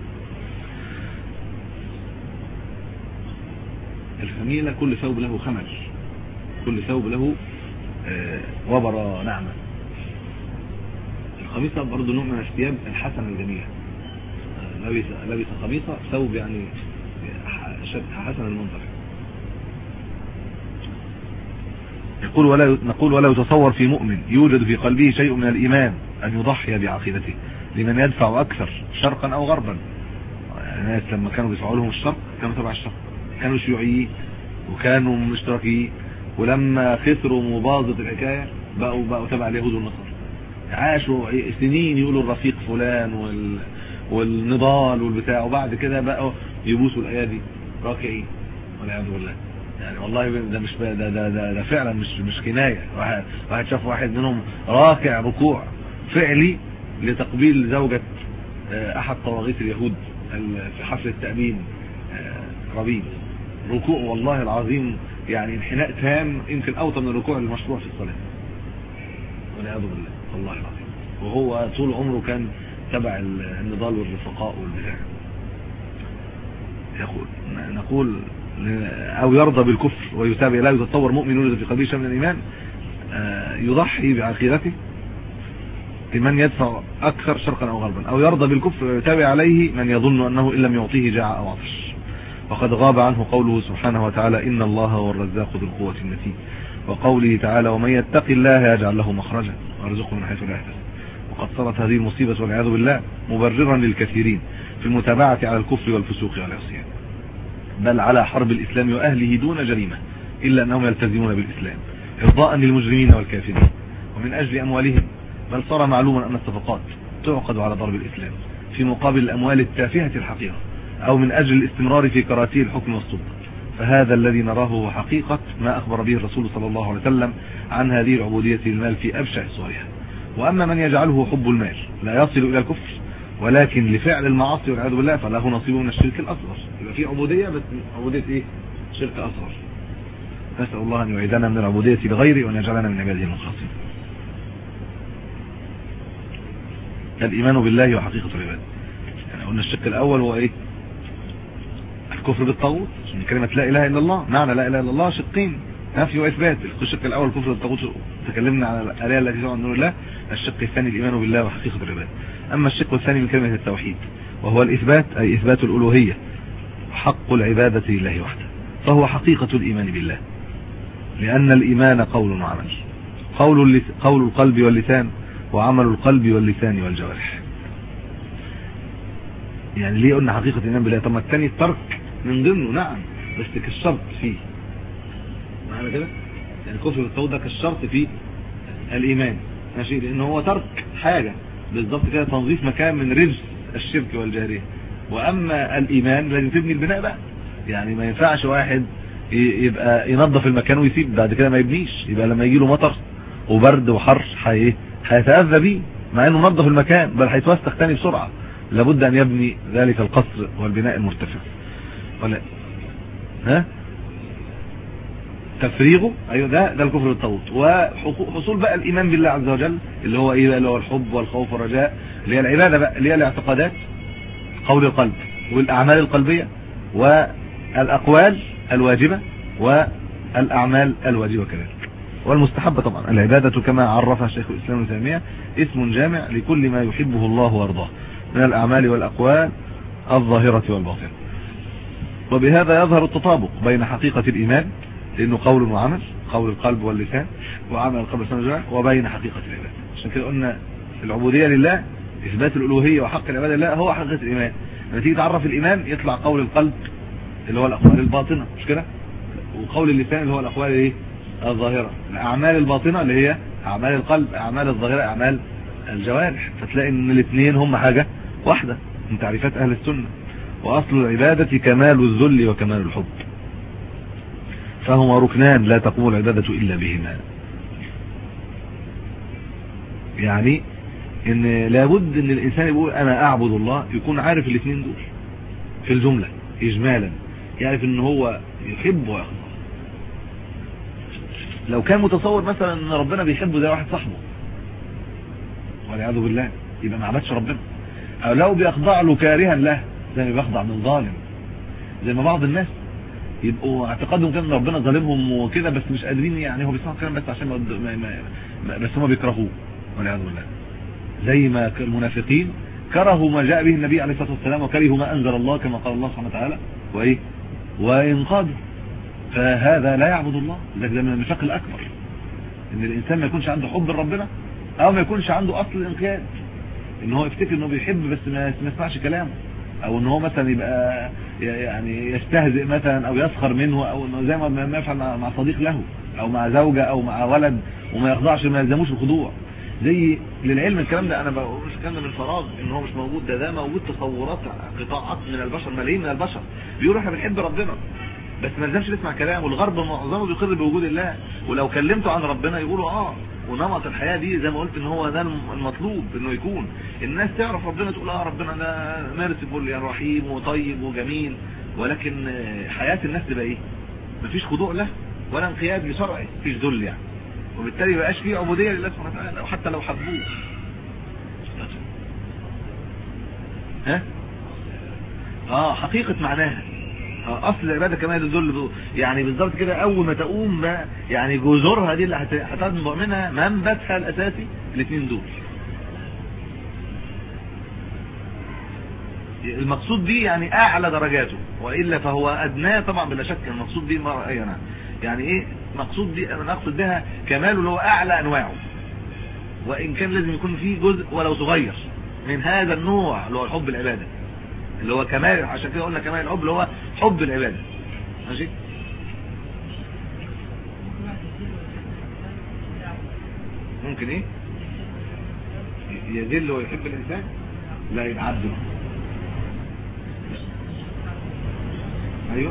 الخميله كل ثوب له خمل كل ثوب له آه وبر نعمه القميصه برضه نوع من الثياب الحسنه الجميله آه لبس لبس قميصه ثوب يعني حسن المنظر يقول ولا نقول ولا يتصور في مؤمن يوجد في قلبه شيء من الإيمان أن يضحي بعقيدته لمن يدفع أكثر شرقا أو غربا الناس لما كانوا بيدفعوا لهم الشرق كانوا تبع الشرق كانوا شيوعيين وكانوا مشتركين ولما خسروا مباظة الحكاية بقوا بقوا تبع اليهود والنصارى عاشوا سنين يقولوا الرفيق فلان وال والنضال والبتاع وبعد كده بقوا يبوسوا الايادي راكعين والعياذ بالله يعني والله ده مش ده ده ده, ده فعلا مش مش كنايه واحد واحد شاف واحد منهم راكع ركوع فعلي لتقبيل زوجة احد طواغيت اليهود في حفل التأمين ربيب ركوع والله العظيم يعني انحناء تام يمكن اوطى من الركوع المشروع في الصلاة والعياذ بالله والله العظيم وهو طول عمره كان تبع النضال والرفقاء والبتاع يقول نقول او يرضى بالكفر ويتابع لا يتطور مؤمن يولد في قلبه شيء من الايمان يضحي بعقيدته لمن يدفع اكثر شرقا او غربا او يرضى بالكفر ويتابع عليه من يظن انه ان لم يعطيه جاع او عطش وقد غاب عنه قوله سبحانه وتعالى ان الله هو الرزاق ذو القوه المتين وقوله تعالى ومن يتق الله يجعل له مخرجا ويرزقه من حيث لا يحتسب وقد صارت هذه المصيبه والعياذ بالله مبررا للكثيرين في المتابعه على الكفر والفسوق والعصيان بل على حرب الإسلام وأهله دون جريمة إلا أنهم يلتزمون بالإسلام إرضاء للمجرمين والكافرين ومن أجل أموالهم بل صار معلوما أن الصفقات تعقد على ضرب الإسلام في مقابل الأموال التافهة الحقيقة أو من أجل الاستمرار في كراتي الحكم والسلطة فهذا الذي نراه هو حقيقة ما أخبر به الرسول صلى الله عليه وسلم عن هذه العبودية للمال في أبشع صورها وأما من يجعله حب المال لا يصل إلى الكفر ولكن لفعل المعاصي والعياذ بالله فله نصيب من الشرك الأصغر يبقى في عبودية بس عبودية إيه؟ شرك أصغر نسأل الله أن يعيدنا من العبودية لغيره وأن يجعلنا من عباده المخلصين الإيمان بالله وحقيقة العبادة يعني قلنا الشق الأول هو إيه الكفر بالطاغوت عشان كلمة لا إله إلا الله معنى لا إله إلا الله شقين نفي وإثبات الشق الأول الكفر بالطاغوت تكلمنا على الآلهة التي تدعو نور الله الشق الثاني الإيمان بالله وحقيقة العبادة أما الشق الثاني من كلمة التوحيد وهو الإثبات أي إثبات الألوهية حق العبادة لله وحده فهو حقيقة الإيمان بالله لأن الإيمان قول وعمل قول, قول القلب واللسان وعمل القلب واللسان والجوارح يعني ليه قلنا حقيقة الإيمان بالله طب ما الثاني الترك من ضمنه نعم بس كالشرط فيه معنى كده يعني كفر التوحيد ده كالشرط في الإيمان ماشي لأن هو ترك حاجة بالضبط كده تنظيف مكان من رجس الشرك والجارية وأما الإيمان لازم تبني البناء بقى يعني ما ينفعش واحد يبقى ينظف المكان ويسيب بعد كده ما يبنيش يبقى لما يجي له مطر وبرد وحر هيتأذى بيه مع انه نظف المكان بل هيتوسخ تاني بسرعة لابد ان يبني ذلك القصر والبناء المرتفع ولا ها تفريغه ايوه ده ده الكفر بالطاغوت وحصول بقى الايمان بالله عز وجل اللي هو ايه بقى اللي هو الحب والخوف والرجاء اللي هي العباده بقى اللي هي الاعتقادات قول القلب والاعمال القلبيه والاقوال الواجبه والاعمال الواجبه كذلك والمستحبه طبعا العباده كما عرفها شيخ الاسلام ابن تيميه اسم جامع لكل ما يحبه الله ويرضاه من الاعمال والاقوال الظاهره والباطنه وبهذا يظهر التطابق بين حقيقه الايمان لانه قول وعمل قول القلب واللسان وعمل القلب واللسان والجوارح وبين حقيقه العباده عشان كده قلنا العبوديه لله اثبات الالوهيه وحق العباده لله هو حقيقه الايمان لما تيجي تعرف الايمان يطلع قول القلب اللي هو الاقوال الباطنه مش كده وقول اللسان اللي هو الاقوال الايه الظاهره الاعمال الباطنه اللي هي اعمال القلب اعمال الظاهره اعمال الجوارح فتلاقي ان الاثنين هم حاجه واحده من تعريفات اهل السنه واصل العباده كمال الذل وكمال الحب فهما ركنان لا تقوم العبادة إلا بهما يعني ان لابد ان الانسان يقول انا اعبد الله يكون عارف الاثنين دول في الجملة اجمالا يعرف ان هو يحب ويخضع لو كان متصور مثلا ان ربنا بيحبه زي واحد صاحبه والعياذ بالله يبقى ما عبدش ربنا او لو بيخضع له كارها له زي ما بيخضع من ظالم زي ما بعض الناس يبقوا اعتقادهم كان ان ربنا ظالمهم وكده بس مش قادرين يعني هو بيسمعوا كلام بس عشان ما ما ما بس هم بيكرهوه والعياذ بالله زي ما المنافقين كرهوا ما جاء به النبي عليه الصلاه والسلام وكرهوا ما انزل الله كما قال الله سبحانه وتعالى وايه وانقادوا فهذا لا يعبد الله ده من النفاق الاكبر ان الانسان ما يكونش عنده حب لربنا او ما يكونش عنده اصل الانقياد ان هو يفتكر انه بيحب بس ما يسمعش كلامه او ان هو مثلا يبقى يعني يستهزئ مثلا او يسخر منه او انه زي ما يفعل مع صديق له او مع زوجة او مع ولد وما يخضعش ما يلزموش الخضوع زي للعلم الكلام ده انا بقولش الكلام ده من فراغ ان هو مش موجود ده ده موجود تصورات قطاعات من البشر ملايين من البشر بيقولوا احنا بنحب ربنا بس ما لازمش نسمع كلام والغرب معظمه بيقر بوجود الله ولو كلمته عن ربنا يقولوا اه ونمط الحياة دي زي ما قلت ان هو ده المطلوب انه يكون الناس تعرف ربنا تقول اه ربنا ده ميرسيفول يعني رحيم وطيب وجميل ولكن حياة الناس تبقى ايه مفيش خضوع له ولا انقياد لشرعه مفيش ذل يعني وبالتالي ما بقاش فيه عبودية لله سبحانه وتعالى او حتى لو حبوه ها اه حقيقة معناها اصل العباده كمان الذل يعني بالظبط كده اول ما تقوم ما يعني جذورها دي اللي هتنبع منها منبتها الاساسي الاثنين دول المقصود دي يعني اعلى درجاته والا فهو ادناه طبعا بلا شك المقصود دي انا يعني ايه مقصود دي انا اقصد بها كماله اللي هو اعلى انواعه وان كان لازم يكون فيه جزء ولو صغير من هذا النوع اللي هو حب العباده اللي هو كمال عشان كده قلنا كمال الحب اللي هو حب العبادة ماشي ممكن ايه يذل ويحب الانسان لا يبقى عبده ايوه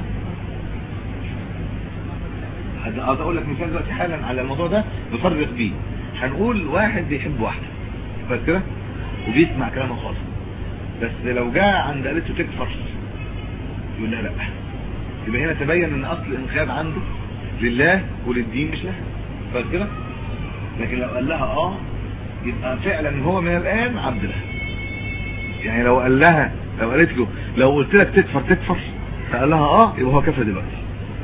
هذا اقول لك مثال دلوقتي حالا على الموضوع ده نفرق بيه هنقول واحد بيحب واحده بس كده وبيسمع كلامها خالص بس لو جاء عند قالته تكفر يقول لها لا يبقى هنا تبين ان اصل الانقياد عنده لله وللدين مش لها بس كده لكن لو قال لها اه يبقى فعلا هو من الان عبد لها يعني لو قال لها لو قالت له لو قلت لك تكفر تكفر فقال لها اه يبقى هو كفر دلوقتي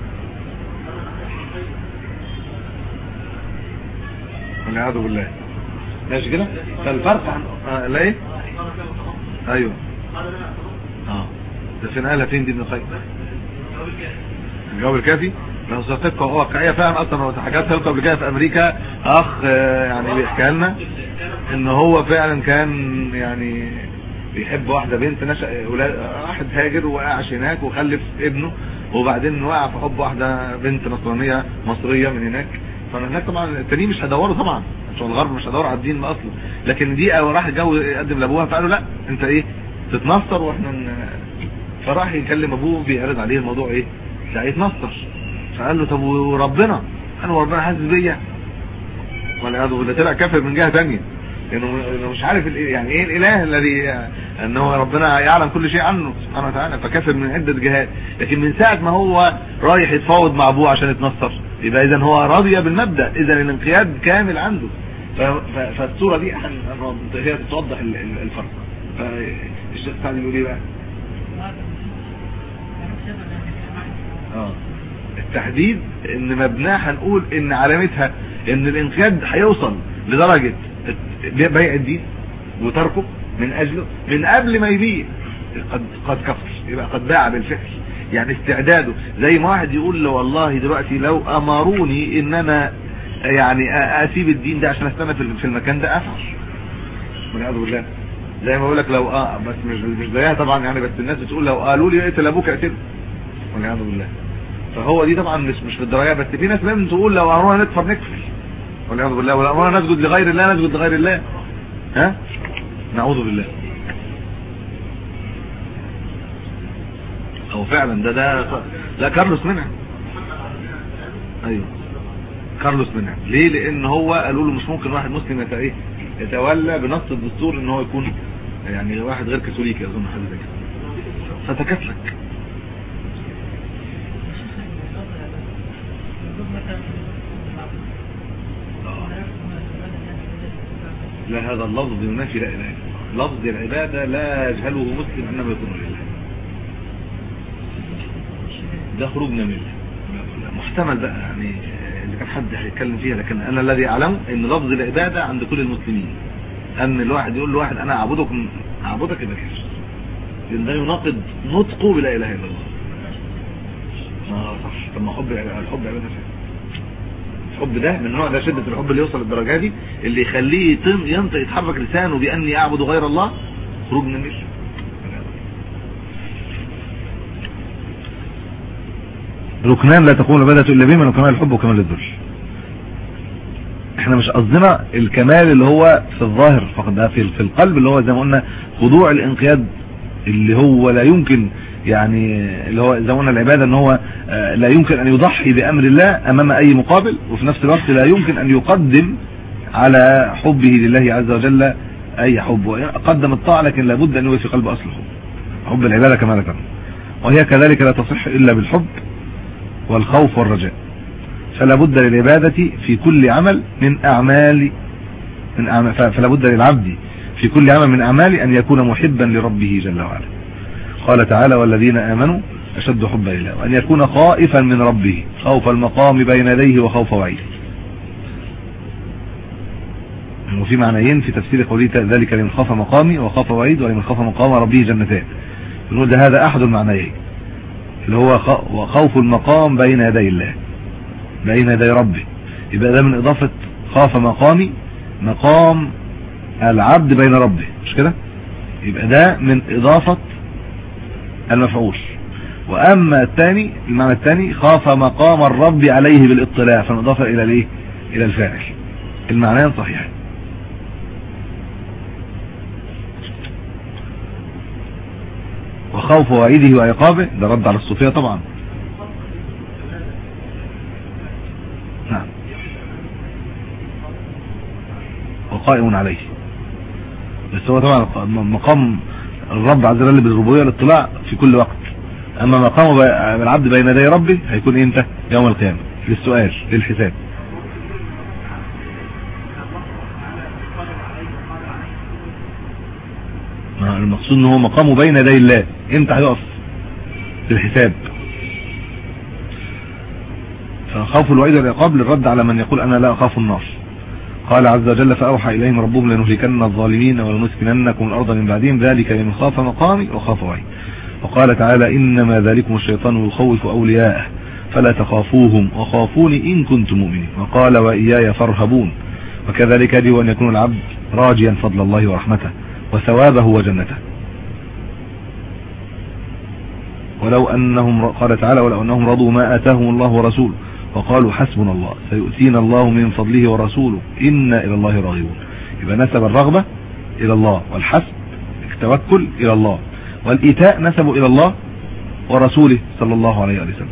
والعياذ بالله ماشي كده فالفرق عن آه لا ايه ايوه اه ده فين قالها فين دي ابن القيم الجواب الكافي لو صدقتها واقعيه فعلا اصلا حاجات سابقه قبل كده في امريكا اخ آه، يعني بيحكي لنا ان هو فعلا كان يعني بيحب واحده بنت نشا ولاد واحد هاجر وقعش هناك وخلف ابنه وبعدين وقع في حب واحده بنت نصرانيه مصريه من هناك فهناك طبعا التانيين مش هيدوروا طبعا بتوع الغرب مش هيدوروا على الدين اصلا لكن دي راح جو يقدم لابوها فقالوا لا انت ايه تتنصر واحنا ن- فراح يكلم ابوه بيعرض عليه الموضوع ايه لا يتنصر فقال له طب وربنا قال له ربنا حاسس بيا والعياذ بالله طلع كافر من جهه ثانيه لانه لأنه مش عارف ال- يعني ايه الاله الذي ان هو ربنا يعلم كل شيء عنه سبحانه وتعالى فكافر من عده جهات لكن من ساعه ما هو رايح يتفاوض مع ابوه عشان يتنصر يبقى اذا هو راضي بالمبدا اذا الانقياد كامل عنده ف- ف- فالصوره دي هن- هي توضح ال- ال- الفرق فالشيخ سعد بيقول ايه بقى؟ اه التحديد ان مبناه هنقول ان علامتها ان الانقياد هيوصل لدرجة بيع الدين وتركه من اجله من قبل ما يبيع قد قد كفر يبقى قد باع بالفعل يعني استعداده زي ما واحد يقول له والله دلوقتي لو امروني ان انا يعني اسيب الدين ده عشان استنى في في المكان ده افعل والعياذ بالله زي ما بقول لك لو اه بس مش مش زيها طبعا يعني بس الناس بتقول لو قالوا لي اقتل ابوك اقتله والعياذ بالله فهو دي طبعا مش مش في الدرايه بس في ناس لازم تقول لو امرنا نكفر نكفر والعياذ بالله ولو امرنا نسجد لغير الله نسجد لغير الله ها نعوذ بالله هو فعلا ده ده لا كارلوس منع ايوه كارلوس منع ليه لان هو قالوا له مش ممكن واحد مسلم يت- ايه يتولى بنص الدستور ان هو يكون يعني واحد غير كاثوليكي اظن حاجه زي كده فتكتلك لا هذا اللفظ ينافي لا اله الا الله لفظ العباده لا يجهله مسلم انما يكون لله ده خروج من المله محتمل بقى يعني اذا كان حد هيتكلم فيها لكن انا الذي اعلمه ان لفظ العباده عند كل المسلمين ان الواحد يقول لواحد انا اعبدك اعبدك يبقى كافر لان ده يناقض نطقه بلا اله الا الله اه صح طب ما حب الحب عباده فعلا الحب ده من النوع ده شدة الحب اللي يوصل للدرجة دي اللي يخليه يطم ينطق يتحرك لسانه بأني أعبد غير الله خروج من المله ركنان لا تكون العبادة إلا بهما كمال الحب وكمال الذل احنا مش قصدنا الكمال اللي هو في الظاهر فقط ده في في القلب اللي هو زي ما قلنا خضوع الانقياد اللي هو لا يمكن يعني اللي هو زي ما قلنا العبادة ان هو آه، لا يمكن ان يضحي بامر الله امام اي مقابل وفي نفس الوقت لا يمكن ان يقدم على حبه لله عز وجل اي حب قدم الطاعة لكن لابد ان يكون في قلبه اصل الحب حب العبادة كما ذكرنا وهي كذلك لا تصح الا بالحب والخوف والرجاء فلا بد للعبادة في كل عمل من أعمال من أعمال فلا بد للعبد في كل عمل من أعمال أن يكون محبا لربه جل وعلا قال تعالى والذين آمنوا أشد حبا لله وأن يكون خائفا من ربه خوف المقام بين يديه وخوف وعيد وفي معنيين في تفسير قوله ذلك لمن خاف مقامي وخاف وعيد ولمن خاف مقام ربه جنتان نقول ده هذا أحد المعنيين اللي هو خوف المقام بين يدي الله بين يدي ربه يبقى ده من إضافة خاف مقامي مقام العبد بين ربه مش كده يبقى ده من إضافة المفعول وأما الثاني المعنى الثاني خاف مقام الرب عليه بالاطلاع فالإضافة إلى الايه إلى الفاعل المعنيان صحيحين وخوف وعيده وعقابه ده رد على الصوفية طبعا نعم وقائم عليه بس هو طبعا مقام الرب عز وجل بالربوبيه الاطلاع في كل وقت اما مقامه العبد بين يدي ربه هيكون امتى يوم القيامه للسؤال للحساب المقصود ان هو مقامه بين يدي الله امتى هيقف للحساب فخوف الوعيد والعقاب للرد على من يقول انا لا اخاف النار قال عز وجل فأوحى إليهم ربهم لنهلكن الظالمين ولنسكننكم الأرض من بعدهم ذلك لمن خاف مقامي وخاف وعي وقال تعالى إنما ذلكم الشيطان يخوف أولياءه فلا تخافوهم وخافوني إن كنتم مؤمنين وقال وإياي فارهبون وكذلك يجب أن يكون العبد راجيا فضل الله ورحمته وثوابه وجنته ولو أنهم قال تعالى ولو أنهم رضوا ما آتاهم الله ورسوله وقالوا حسبنا الله سيؤتينا الله من فضله ورسوله إنا إلى الله راغبون يبقى نسب الرغبة إلى الله والحسب التوكل إلى الله والإيتاء نسبوا إلى الله ورسوله صلى الله عليه وسلم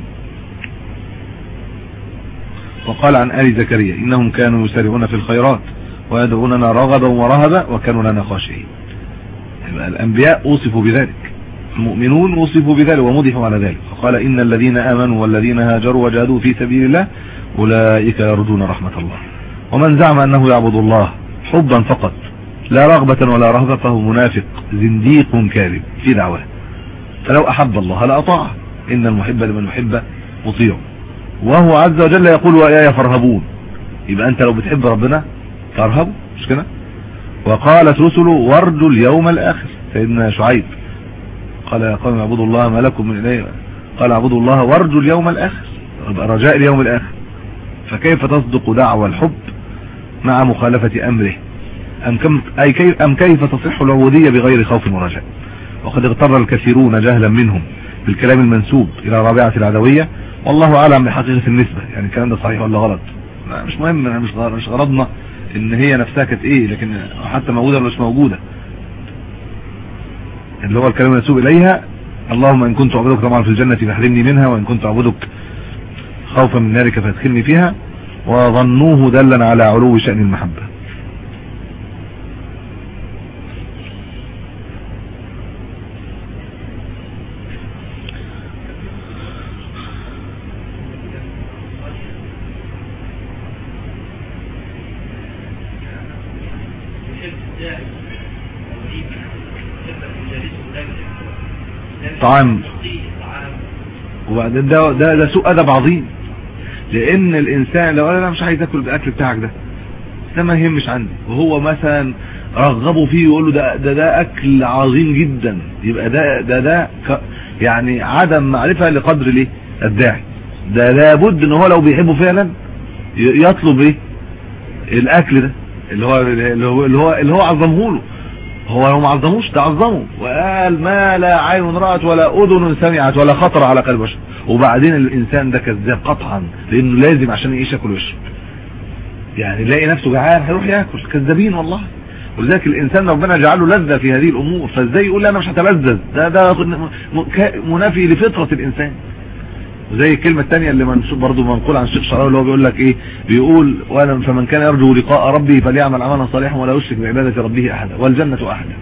وقال عن آل زكريا إنهم كانوا يسارعون في الخيرات ويدعوننا رغبا ورهبا وكانوا لنا خاشعين يبقى الأنبياء أوصفوا بذلك المؤمنون وصفوا بذلك ومضحوا على ذلك فقال إن الذين آمنوا والذين هاجروا وجاهدوا في سبيل الله أولئك يرجون رحمة الله ومن زعم أنه يعبد الله حبا فقط لا رغبة ولا رهبة فهو منافق زنديق كاذب في دعواه فلو أحب الله لأطاعه إن المحب لمن يحب مطيع وهو عز وجل يقول وإياي فارهبون يبقى أنت لو بتحب ربنا فارهب مش كده وقالت رسله وارجوا اليوم الآخر سيدنا شعيب قال يا قوم اعبدوا الله ما لكم من اله قال اعبدوا الله وارجوا اليوم الاخر رجاء اليوم الاخر فكيف تصدق دعوى الحب مع مخالفة امره ام, كم أي كيف أم كيف تصح العبودية بغير خوف ورجاء وقد اغتر الكثيرون جهلا منهم بالكلام المنسوب الى رابعة العدوية والله اعلم بحقيقة النسبة يعني الكلام ده صحيح ولا غلط مش مهم مش غرضنا ان هي نفسها كانت ايه لكن حتى موجودة ولا مش موجودة اللي هو الكلام المنسوب اليها اللهم ان كنت اعبدك طبعا في الجنة فاحرمني منها وان كنت اعبدك خوفا من نارك فادخلني فيها وظنوه دلا على علو شأن المحبة طعام وبعدين ده ده ده سوء ادب عظيم لان الانسان لو قال انا مش عايز اكل الاكل بتاعك ده ده ما يهمش عندي وهو مثلا رغبوا فيه ويقول له ده ده ده اكل عظيم جدا يبقى ده ده ده يعني عدم معرفه لقدر الايه الداعي ده لابد ان هو لو بيحبه فعلا يطلب ايه الاكل ده اللي هو اللي هو اللي هو, اللي هو عظمه له هو لو ما عظموش ده عظمه وقال ما لا عين رأت ولا أذن سمعت ولا خطر على قلب بشر وبعدين الإنسان ده كذاب قطعا لأنه لازم عشان يعيش ياكل ويشرب يعني يلاقي نفسه جعان هيروح ياكل كذابين والله ولذلك الإنسان ربنا جعله لذة في هذه الأمور فازاي يقول أنا مش هتلذذ ده ده منافي لفطرة الإنسان وزي الكلمة الثانية اللي منسوب برضه منقول عن الشيخ شعراوي اللي هو بيقول لك ايه بيقول وانا فمن كان يرجو لقاء ربه فليعمل عملا صالحا ولا يشرك بعبادة ربه احدا والجنة احدا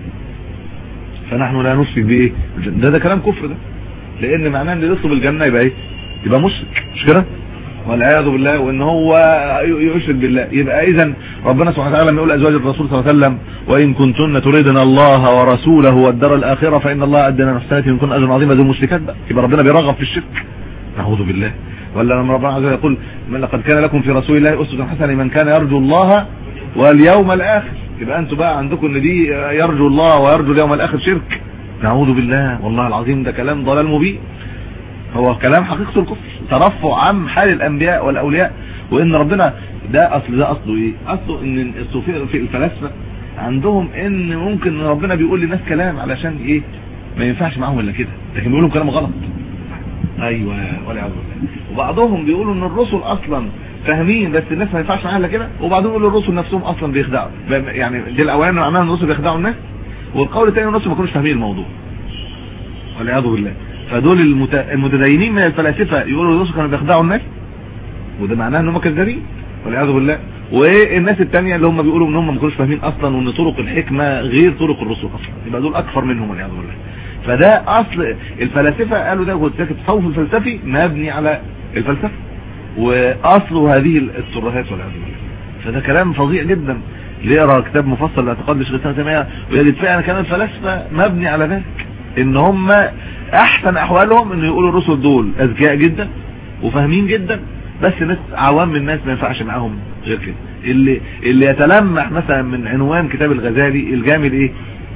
فنحن لا نشرك بايه ده ده كلام كفر ده لان معناه ان اللي يطلب الجنة يبقى ايه يبقى مشرك مش كده والعياذ بالله وان هو يشرك بالله يبقى اذا ربنا سبحانه وتعالى لما يقول ازواج الرسول صلى الله عليه وسلم وان كنتن تريدن الله ورسوله والدار الاخره فان الله ادنا محسنات من كن اجر عظيم ذو المشركات بقى يبقى ربنا بيرغب في الشرك نعوذ بالله ولا لما ربنا عز وجل يقول من لقد كان لكم في رسول الله اسوه حسنه لمن كان يرجو الله واليوم الاخر يبقى انتوا بقى عندكم ان دي يرجو الله ويرجو اليوم الاخر شرك نعوذ بالله والله العظيم ده كلام ضلال مبين هو كلام حقيقته الكفر ترفع عن حال الانبياء والاولياء وان ربنا ده اصل ده اصله ايه اصله ان الصوفيه في الفلاسفه عندهم ان ممكن ربنا بيقول للناس كلام علشان ايه ما ينفعش معاهم الا كده لكن بيقولوا كلام غلط ايوه والعياذ بالله وبعضهم بيقولوا ان الرسل اصلا فاهمين بس الناس ما ينفعش معاها الا كده وبعضهم يقولوا الرسل نفسهم اصلا بيخدعوا يعني دي الاولاني معناها ان الرسل بيخدعوا الناس والقول الثاني الرسل ما كانوش فاهمين الموضوع والعياذ بالله فدول المت... المتدينين من الفلاسفه يقولوا الرسل كانوا بيخدعوا الناس وده معناه ان هم كذابين والعياذ بالله والناس التانية اللي هم بيقولوا ان هم ما كانوش فاهمين اصلا وان طرق الحكمه غير طرق الرسل اصلا يبقى دول اكثر منهم والعياذ بالله فده اصل الفلاسفه قالوا ده التصوف الفلسفي مبني على الفلسفه واصل هذه الترهات والعياذ بالله فده كلام فظيع جدا اللي يقرا كتاب مفصل لاعتقاد لشيخ الاسلام تيميه ويجد فعلا كلام الفلاسفه مبني على ذلك ان هم احسن احوالهم ان يقولوا الرسل دول اذكياء جدا وفاهمين جدا بس ناس عوام من الناس ما ينفعش معاهم غير كده اللي اللي يتلمح مثلا من عنوان كتاب الغزالي الجامل ايه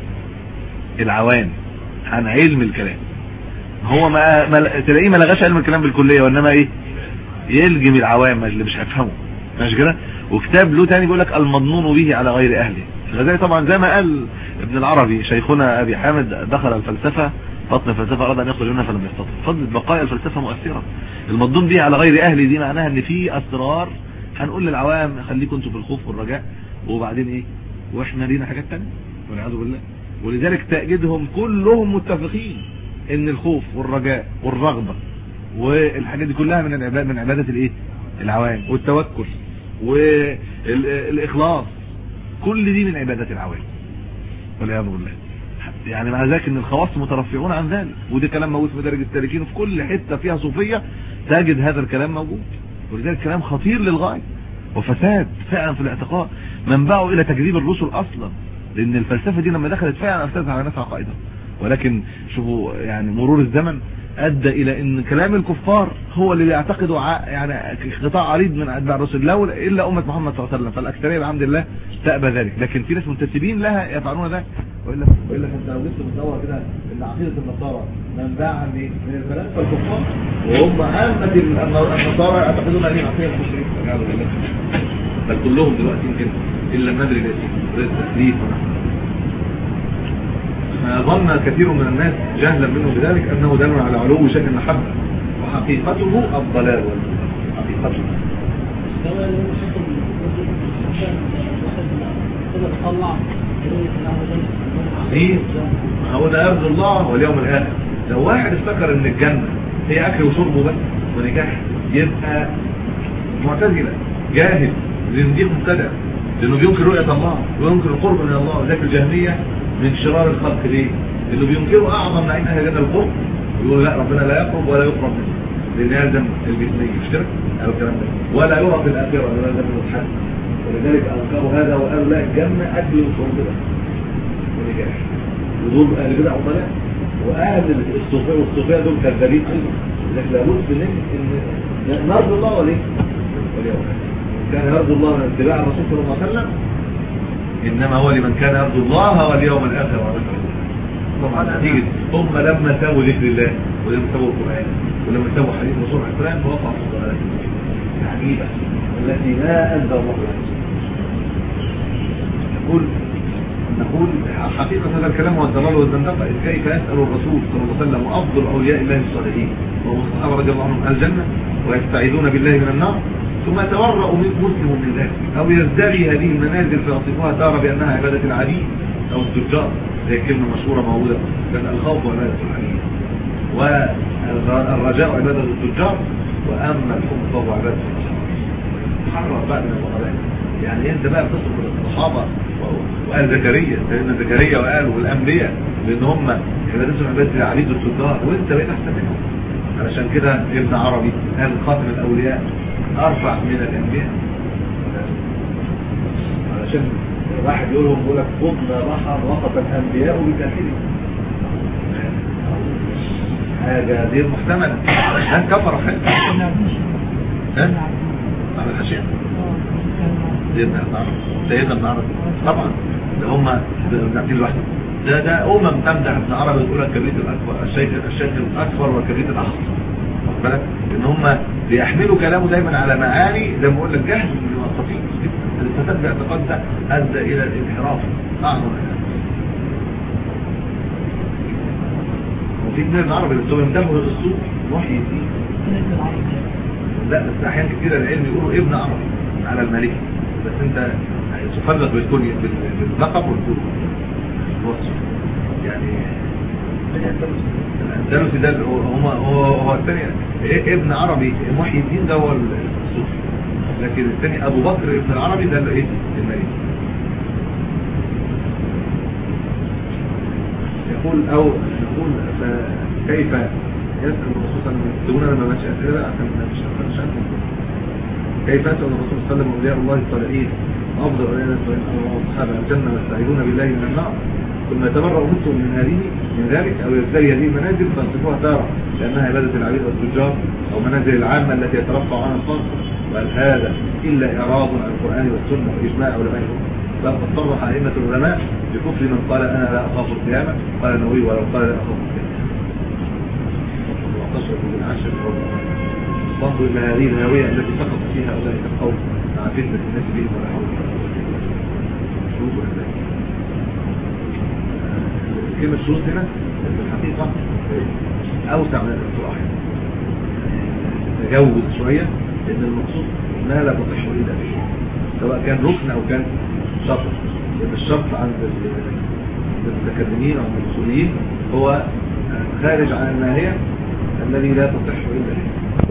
العوام عن علم الكلام هو ما, ما تلاقيه ما لغاش علم الكلام بالكليه وانما ايه يلجم العوام اللي مش هيفهموا ماشي كده وكتاب له تاني بيقول لك المضنون به على غير اهله الغزالي طبعا زي ما قال ابن العربي شيخنا ابي حامد دخل الفلسفه بطن الفلسفه اراد ان يخرج منها فلم يستطع فضل بقايا الفلسفه مؤثره المضمون به على غير اهله دي معناها ان في اسرار هنقول للعوام خليكم انتوا في الخوف والرجاء وبعدين ايه واحنا لينا حاجات تانية والعياذ بالله ولذلك تجدهم كلهم متفقين ان الخوف والرجاء والرغبه والحاجات دي كلها من العبادة من عباده الايه العوام والتوكل والاخلاص كل دي من عبادات العوام والعياذ بالله يعني مع ذلك ان الخواص مترفعون عن ذلك وده كلام موجود في مدارج السالكين وفي كل حته فيها صوفيه تجد هذا الكلام موجود ولذلك كلام خطير للغايه وفساد فعلا في الاعتقاد منبعه الى تكذيب الرسل اصلا لان الفلسفه دي لما دخلت فعلا افسدت على ناس عقائدها ولكن شوفوا يعني مرور الزمن ادى الى ان كلام الكفار هو اللي بيعتقدوا يعني قطاع عريض من اتباع الرسل لولا الا امه محمد صلى الله عليه وسلم فالاكثريه الحمد لله تأبى ذلك لكن في ناس منتسبين لها يفعلون ذلك والا والا انت لو جبت بتدور كده ان عقيده النصارى منبعها من من الفلاسفه الكفار وهم عامه النصارى يعتقدون ان هي عقيده المشركين والعياذ بالله بل كلهم دلوقتي يمكن الا ندري الاسم التسليف ونحن ظن كثير من الناس جهلا منه بذلك انه دل على علو شأن المحبة وحقيقته الضلال حقيقته ايه هو ده يرضي الله واليوم الاخر لو واحد افتكر ان الجنة هي اكل وشرب بس ونجاح يبقى معتزلة جاهل زنديق مبتدع لانه بينكر رؤية الله وينكر القرب من الله وذاك الجهمية من شرار الخلق ليه لانه بينكروا اعظم نعيم اهل الجنه القرب ويقولوا لا ربنا لا يقرب ولا يقرب منه لان يلزم الجسميه مش كده قالوا الكلام ده ولا يرى في الاخره ولا يلزم الحد ولذلك انكروا هذا وقالوا لا الجنه اكل وشرب بس ونجاح ودول اهل بدع وضلال واهل الصوفيه والصوفيه دول كذابين ايضا لكن لابد من ان نرجو الله وليه واليوم كان يرجو الله من اتباع الرسول صلى الله عليه وسلم انما هو لمن كان يرجو الله واليوم الاخر وذكر طبعا نتيجه هم لما سووا ذكر الله ولما سووا القران ولما سووا حديث رسول الله القران فوقعوا في الضلالات العجيبه التي ما انزل الله عليه نقول نقول حقيقة هذا الكلام هو الضلال والزندقة إذ كيف يسأل الرسول صلى الله عليه وسلم وأفضل أولياء الله الصالحين وهم الصحابة رضي الله عنهم الجنة ويستعيذون بالله من النار ثم يتورأ من مسلم من ذلك أو يزدري هذه المنازل فيصفها تارة بأنها عبادة العبيد أو التجار زي كلمة مشهورة موجودة كان الخوف عبادة العبيد والرجاء عبادة التجار وأما الحب فهو عبادة الصحابة تحرر بقى من الضلالات يعني انت بقى بتصف الصحابة وقال زكريا سيدنا زكريا وقال والأنبياء لأن هم عبادتهم عبادة العبيد والتجار وانت بقيت أحسن منهم علشان كده ابن عربي قال خاتم الأولياء أرفع من الأنبياء علشان واحد يقول لهم يقول لك فضل بحر وقف الأنبياء بكثير حاجة دي محتملة هل كفر حاجة ها؟ على الحشية سيدنا ابن عربي سيدنا ابن عربي طبعا ده هم بنعطيه لوحده ده ده أمم تمدح ابن عربي وتقول لك كبريت الأكبر الشيخ الشيخ الأكبر وكبريت الأحصر بالك ان هم بيحملوا كلامه دايما على معاني زي ما بقول لك جهل من الموظفين الفساد باعتقاد ده ادى الى الانحراف اعظم وفي ابن العربي اللي بينتبهوا للصوف محيي الدين لا بس احيانا كتير العلم يقولوا ابن عربي على الملك بس انت تفرق بالكل باللقب والكل الوصف يعني الاندلسي ده هو هو هو, هو الثاني إيه ابن عربي محي الدين ده هو الصوفي لكن الثاني ابو بكر ابن العربي ده اللي ايه المالكي يقول او يقول كيف يسأل الرسول صلى الله عليه وسلم يكتبون لما ماشي أسئلة عشان مش مش كيف يسأل الرسول صلى الله عليه وسلم أولياء الله الصالحين أفضل أولياء أصحاب الجنة والسائلون بالله من النار ثم يتبرأ منكم من هذه من ذلك أو يبتلي هذه المنازل فانصفوها تارة لأنها عبادة العبيد والتجار أو منازل العامة التي يترفع عنها الصنف وقال هذا إلا إعراض عن القرآن والسنة وإجماع علماء فقد صرح أئمة العلماء بكفر من قال أنا لا أخاف القيامة قال النووي ولو قال لا أخاف القيامة تشرب من عشر فانظر إلى هذه الهاوية التي سقط فيها أولئك القوم مع فتنة الناس بهم ولا حول ولا قوة كلمة شروط هنا في الحقيقة أوسع من الاقتراح تجوز شوية لأن المقصود ما لا تصح إلا به سواء كان ركن أو كان شرط لأن الشرط عند المتكلمين أو المسؤولين هو خارج عن الناهية الذي لا تصح إلا به